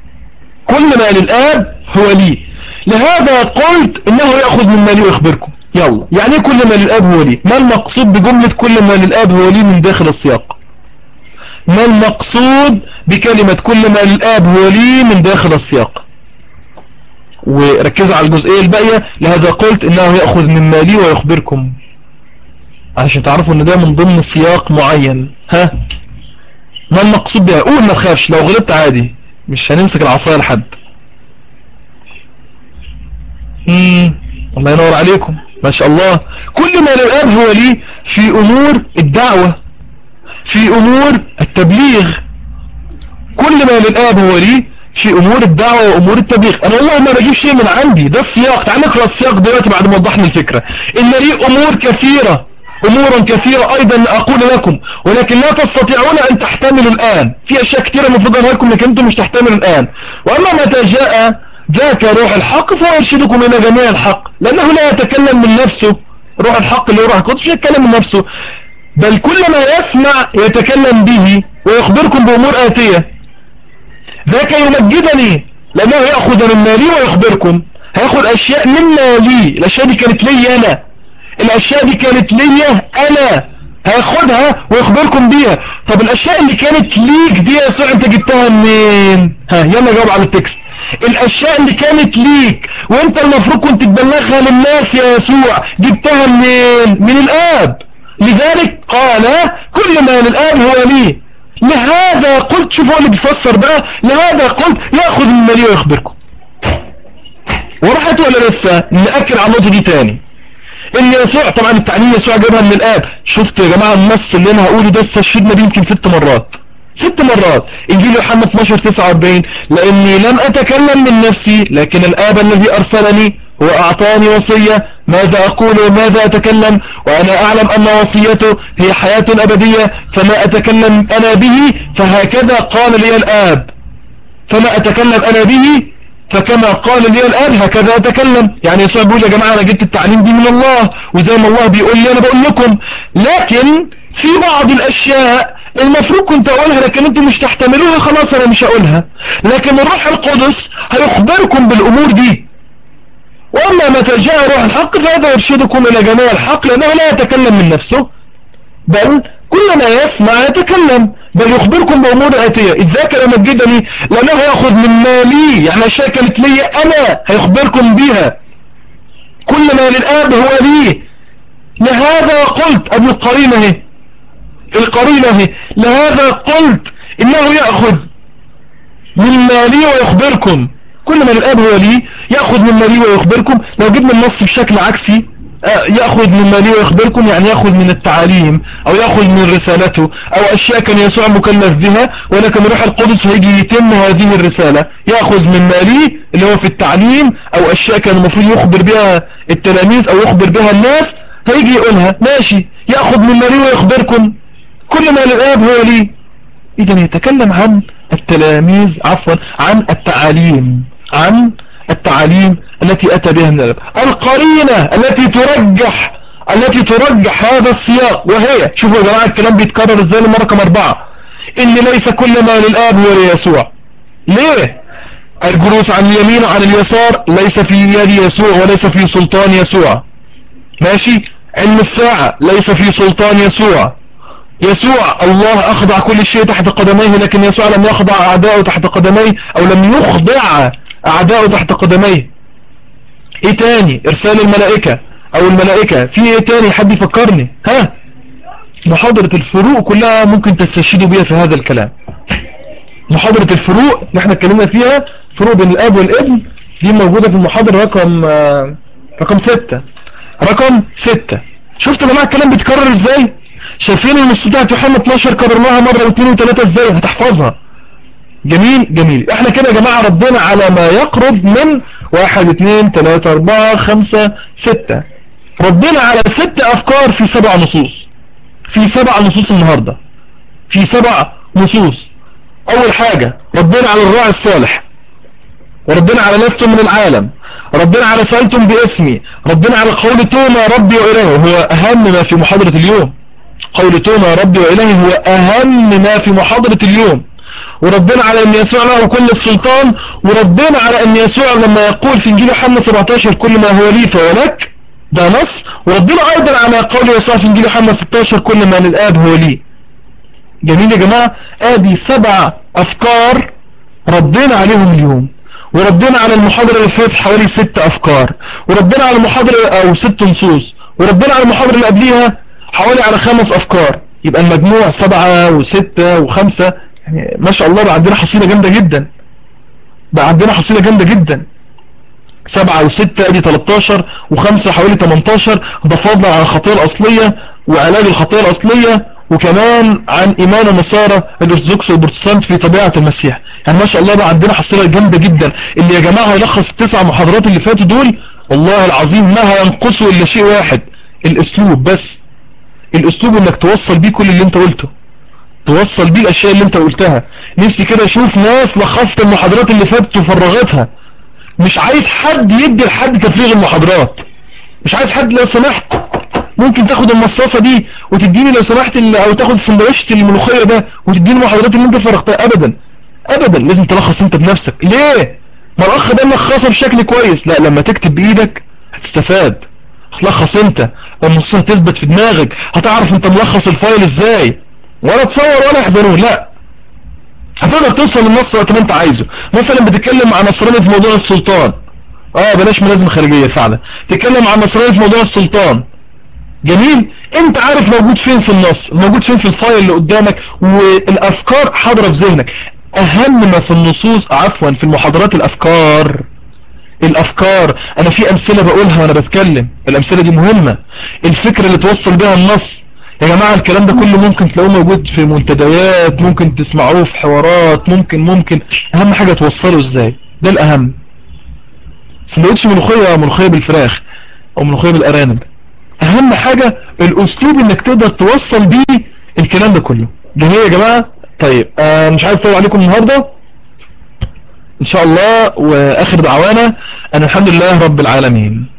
كل ما للآب هو لي لهذا قلت إنه يأخذ مما لي ويخبركم يلا يعني ايه كل ما للاب هو لي ما المقصود بجملة كل ما للاب هو لي من داخل السياق ما المقصود بكلمة كل ما للاب هو لي من داخل السياق وركزوا على الجزئية الباقية لهذا قلت انه يأخذ من مالي ويخبركم عشان تعرفوا ان ده من ضمن سياق معين ها ما المقصود بها قول ما تخافش لو غلبت عادي مش هنمسك العصاية لحد الله ينور عليكم ما شاء الله كل ما للآب هو لي في أمور الدعوة في أمور التبليغ كل ما للآب هو لي في أمور الدعوة وأمور التبليغ أنا والله ما بجيب شيء من عندي ده السياق تعال نقرأ السياق دلوقتي بعد ما وضحنا الفكرة إن لي أمور كثيرة أمورا كثيرة أيضا أقول لكم ولكن لا تستطيعون أن تحتملوا الآن في أشياء كثيرة المفروض أقولها لكم لكن أنتم مش تحتملوا الآن وأما متى جاء ذاك روح الحق فهو يرشدكم إلى جميع الحق لأنه لا يتكلم من نفسه روح الحق اللي هو روح القدس مش يتكلم من نفسه بل كل ما يسمع يتكلم به ويخبركم بأمور آتية ذاك يمجدني لأنه يأخذ من مالي ويخبركم هياخد أشياء من مالي الأشياء دي كانت لي أنا الأشياء دي كانت لي أنا هاخدها ويخبركم بيها طب الأشياء اللي كانت ليك دي يا سوع أنت جبتها منين ها يلا جاوب على التكست الأشياء اللي كانت ليك وأنت المفروض كنت تبلغها للناس يا يسوع جبتها منين من الآب لذلك قال كل ما للآب هو لي لهذا قلت شوفوا اللي بيفسر بقى لهذا قلت يأخذ من مالي ويخبركم وراحت ولا لسه نأكد على النقطة دي تاني ان يسوع طبعا التعليم يسوع جابها من الاب شفت يا جماعة النص اللي انا هقوله ده استشهدنا بيه يمكن ست مرات ست مرات انجيل يوحنا 12 49 لاني لم اتكلم من نفسي لكن الاب الذي ارسلني هو اعطاني وصية ماذا اقول وماذا اتكلم وانا اعلم ان وصيته هي حياة ابدية فما اتكلم انا به فهكذا قال لي الاب فما اتكلم انا به فكما قال لي الآن هكذا أتكلم يعني يسوع بيقول يا جماعة أنا جبت التعليم دي من الله وزي ما الله بيقول لي أنا بقول لكم لكن في بعض الأشياء المفروض كنت أقولها لكن أنتم مش تحتملوها خلاص أنا مش هقولها لكن الروح القدس هيخبركم بالأمور دي وأما متى جاء روح الحق فهذا يرشدكم إلى جميع الحق لأنه لا يتكلم من نفسه بل كل ما يسمع يتكلم بل يخبركم بأمور آتية إذ ذاك يمجدني لأنه يأخذ من مالي يعني أشياء كانت لي أنا هيخبركم بها كل ما للآب هو لي لهذا قلت أبو القرينة هي القرينة هي لهذا قلت إنه يأخذ من مالي ويخبركم كل ما للآب هو لي يأخذ من مالي ويخبركم لو جبنا النص بشكل عكسي يأخذ من مالي ويخبركم يعني يأخذ من التعاليم أو يأخذ من رسالته أو أشياء كان يسوع مكلف بها ولكن روح القدس هيجي يتم هذه الرسالة يأخذ من مالي اللي هو في التعليم أو أشياء كان المفروض يخبر بها التلاميذ أو يخبر بها الناس هيجي يقولها ماشي يأخذ من مالي ويخبركم كل ما للآب هو لي إذا يتكلم عن التلاميذ عفوا عن التعاليم عن التعاليم التي أتى بها من الأب القرينة التي ترجح التي ترجح هذا السياق وهي شوفوا يا جماعة الكلام بيتكرر ازاي لما رقم أربعة إن ليس كل ما للآب هو ليسوع ليه الجلوس عن اليمين وعن اليسار ليس في يد يسوع وليس في سلطان يسوع ماشي علم الساعة ليس في سلطان يسوع يسوع الله أخضع كل شيء تحت قدميه لكن يسوع لم يخضع أعداؤه تحت قدميه أو لم يخضع أعداؤه تحت قدميه ايه تاني ارسال الملائكة او الملائكة في ايه تاني حد يفكرني ها محاضرة الفروق كلها ممكن تستشهدوا بيها في هذا الكلام محاضرة الفروق اللي احنا اتكلمنا فيها فروق بين الاب والابن دي موجودة في المحاضرة رقم رقم ستة رقم ستة شفت يا جماعه الكلام بيتكرر ازاي شايفين النص بتاعت يوحنا 12 كررناها مرة واثنين وثلاثة ازاي هتحفظها جميل جميل احنا كده يا جماعة ردينا على ما يقرب من واحد اثنين ثلاثة اربعة خمسة ستة ردينا على ست افكار في سبع نصوص في سبع نصوص النهاردة في سبع نصوص اول حاجة ردينا على الراعي الصالح وردنا على لستم من العالم ردنا على سألتم باسمي ردنا على قول توما ربي وإلهي هو أهم ما في محاضرة اليوم قول توما ربي وإلهي هو أهم ما في محاضرة اليوم وردنا على ان يسوع له كل السلطان وردنا على ان يسوع لما يقول في انجيل يوحنا 17 كل ما هو لي فهو لك ده نص وردنا ايضا على قول يسوع في انجيل يوحنا 16 كل ما للاب هو لي جميل يا جماعة ادي سبع افكار ردينا عليهم اليوم وردينا على المحاضرة اللي فاتت حوالي ست افكار وردينا على المحاضرة او ست نصوص وردينا على المحاضرة اللي قبليها حوالي على خمس افكار يبقى المجموع سبعة وستة وخمسة يعني ما شاء الله بقى عندنا حصيلة جامدة جدا بقى عندنا حصيلة جامدة جدا سبعة وستة ادي 13 وخمسة حوالي 18 ده فضلا عن الخطية الاصلية وعلاج الخطية الاصلية وكمان عن ايمان النصارى الارثوذكس والبروتستانت في طبيعة المسيح يعني ما شاء الله بقى عندنا حصيلة جامدة جدا اللي يا جماعة هيلخص التسع محاضرات اللي فاتوا دول والله العظيم ما هينقصوا الا شيء واحد الاسلوب بس الاسلوب انك توصل بيه كل اللي انت قلته توصل بيه الاشياء اللي انت قلتها نفسي كده اشوف ناس لخصت المحاضرات اللي فاتت وفرغتها مش عايز حد يدي لحد تفريغ المحاضرات مش عايز حد لو سمحت ممكن تاخد المصاصة دي وتديني لو سمحت او تاخد السندوتش الملوخية ده وتديني المحاضرات اللي انت فرغتها ابدا ابدا لازم تلخص انت بنفسك ليه ما الاخ ده ملخصها بشكل كويس لا لما تكتب بايدك هتستفاد هتلخص انت المصاصة هتثبت في دماغك هتعرف انت ملخص الفايل ازاي ولا تصور ولا يحزنون لا هتقدر توصل للنص وقت ما انت عايزه مثلا بتتكلم عن نصراني في موضوع السلطان اه بلاش ملازمه خارجيه فعلا تتكلم عن نصراني في موضوع السلطان جميل انت عارف موجود فين في النص موجود فين في الفايل اللي قدامك والافكار حاضره في ذهنك اهم ما في النصوص عفوا في المحاضرات الافكار الافكار انا في امثله بقولها وانا بتكلم الامثله دي مهمه الفكره اللي توصل بها النص يا جماعة الكلام ده كله ممكن تلاقوه موجود في منتديات ممكن تسمعوه في حوارات ممكن ممكن اهم حاجة توصله ازاي ده الاهم سندوتش ملوخية ملوخية بالفراخ او ملوخية بالارانب اهم حاجة الاسلوب انك تقدر توصل بيه الكلام ده كله جميل يا جماعة طيب آه مش عايز اطول عليكم النهاردة ان شاء الله واخر دعوانا ان الحمد لله رب العالمين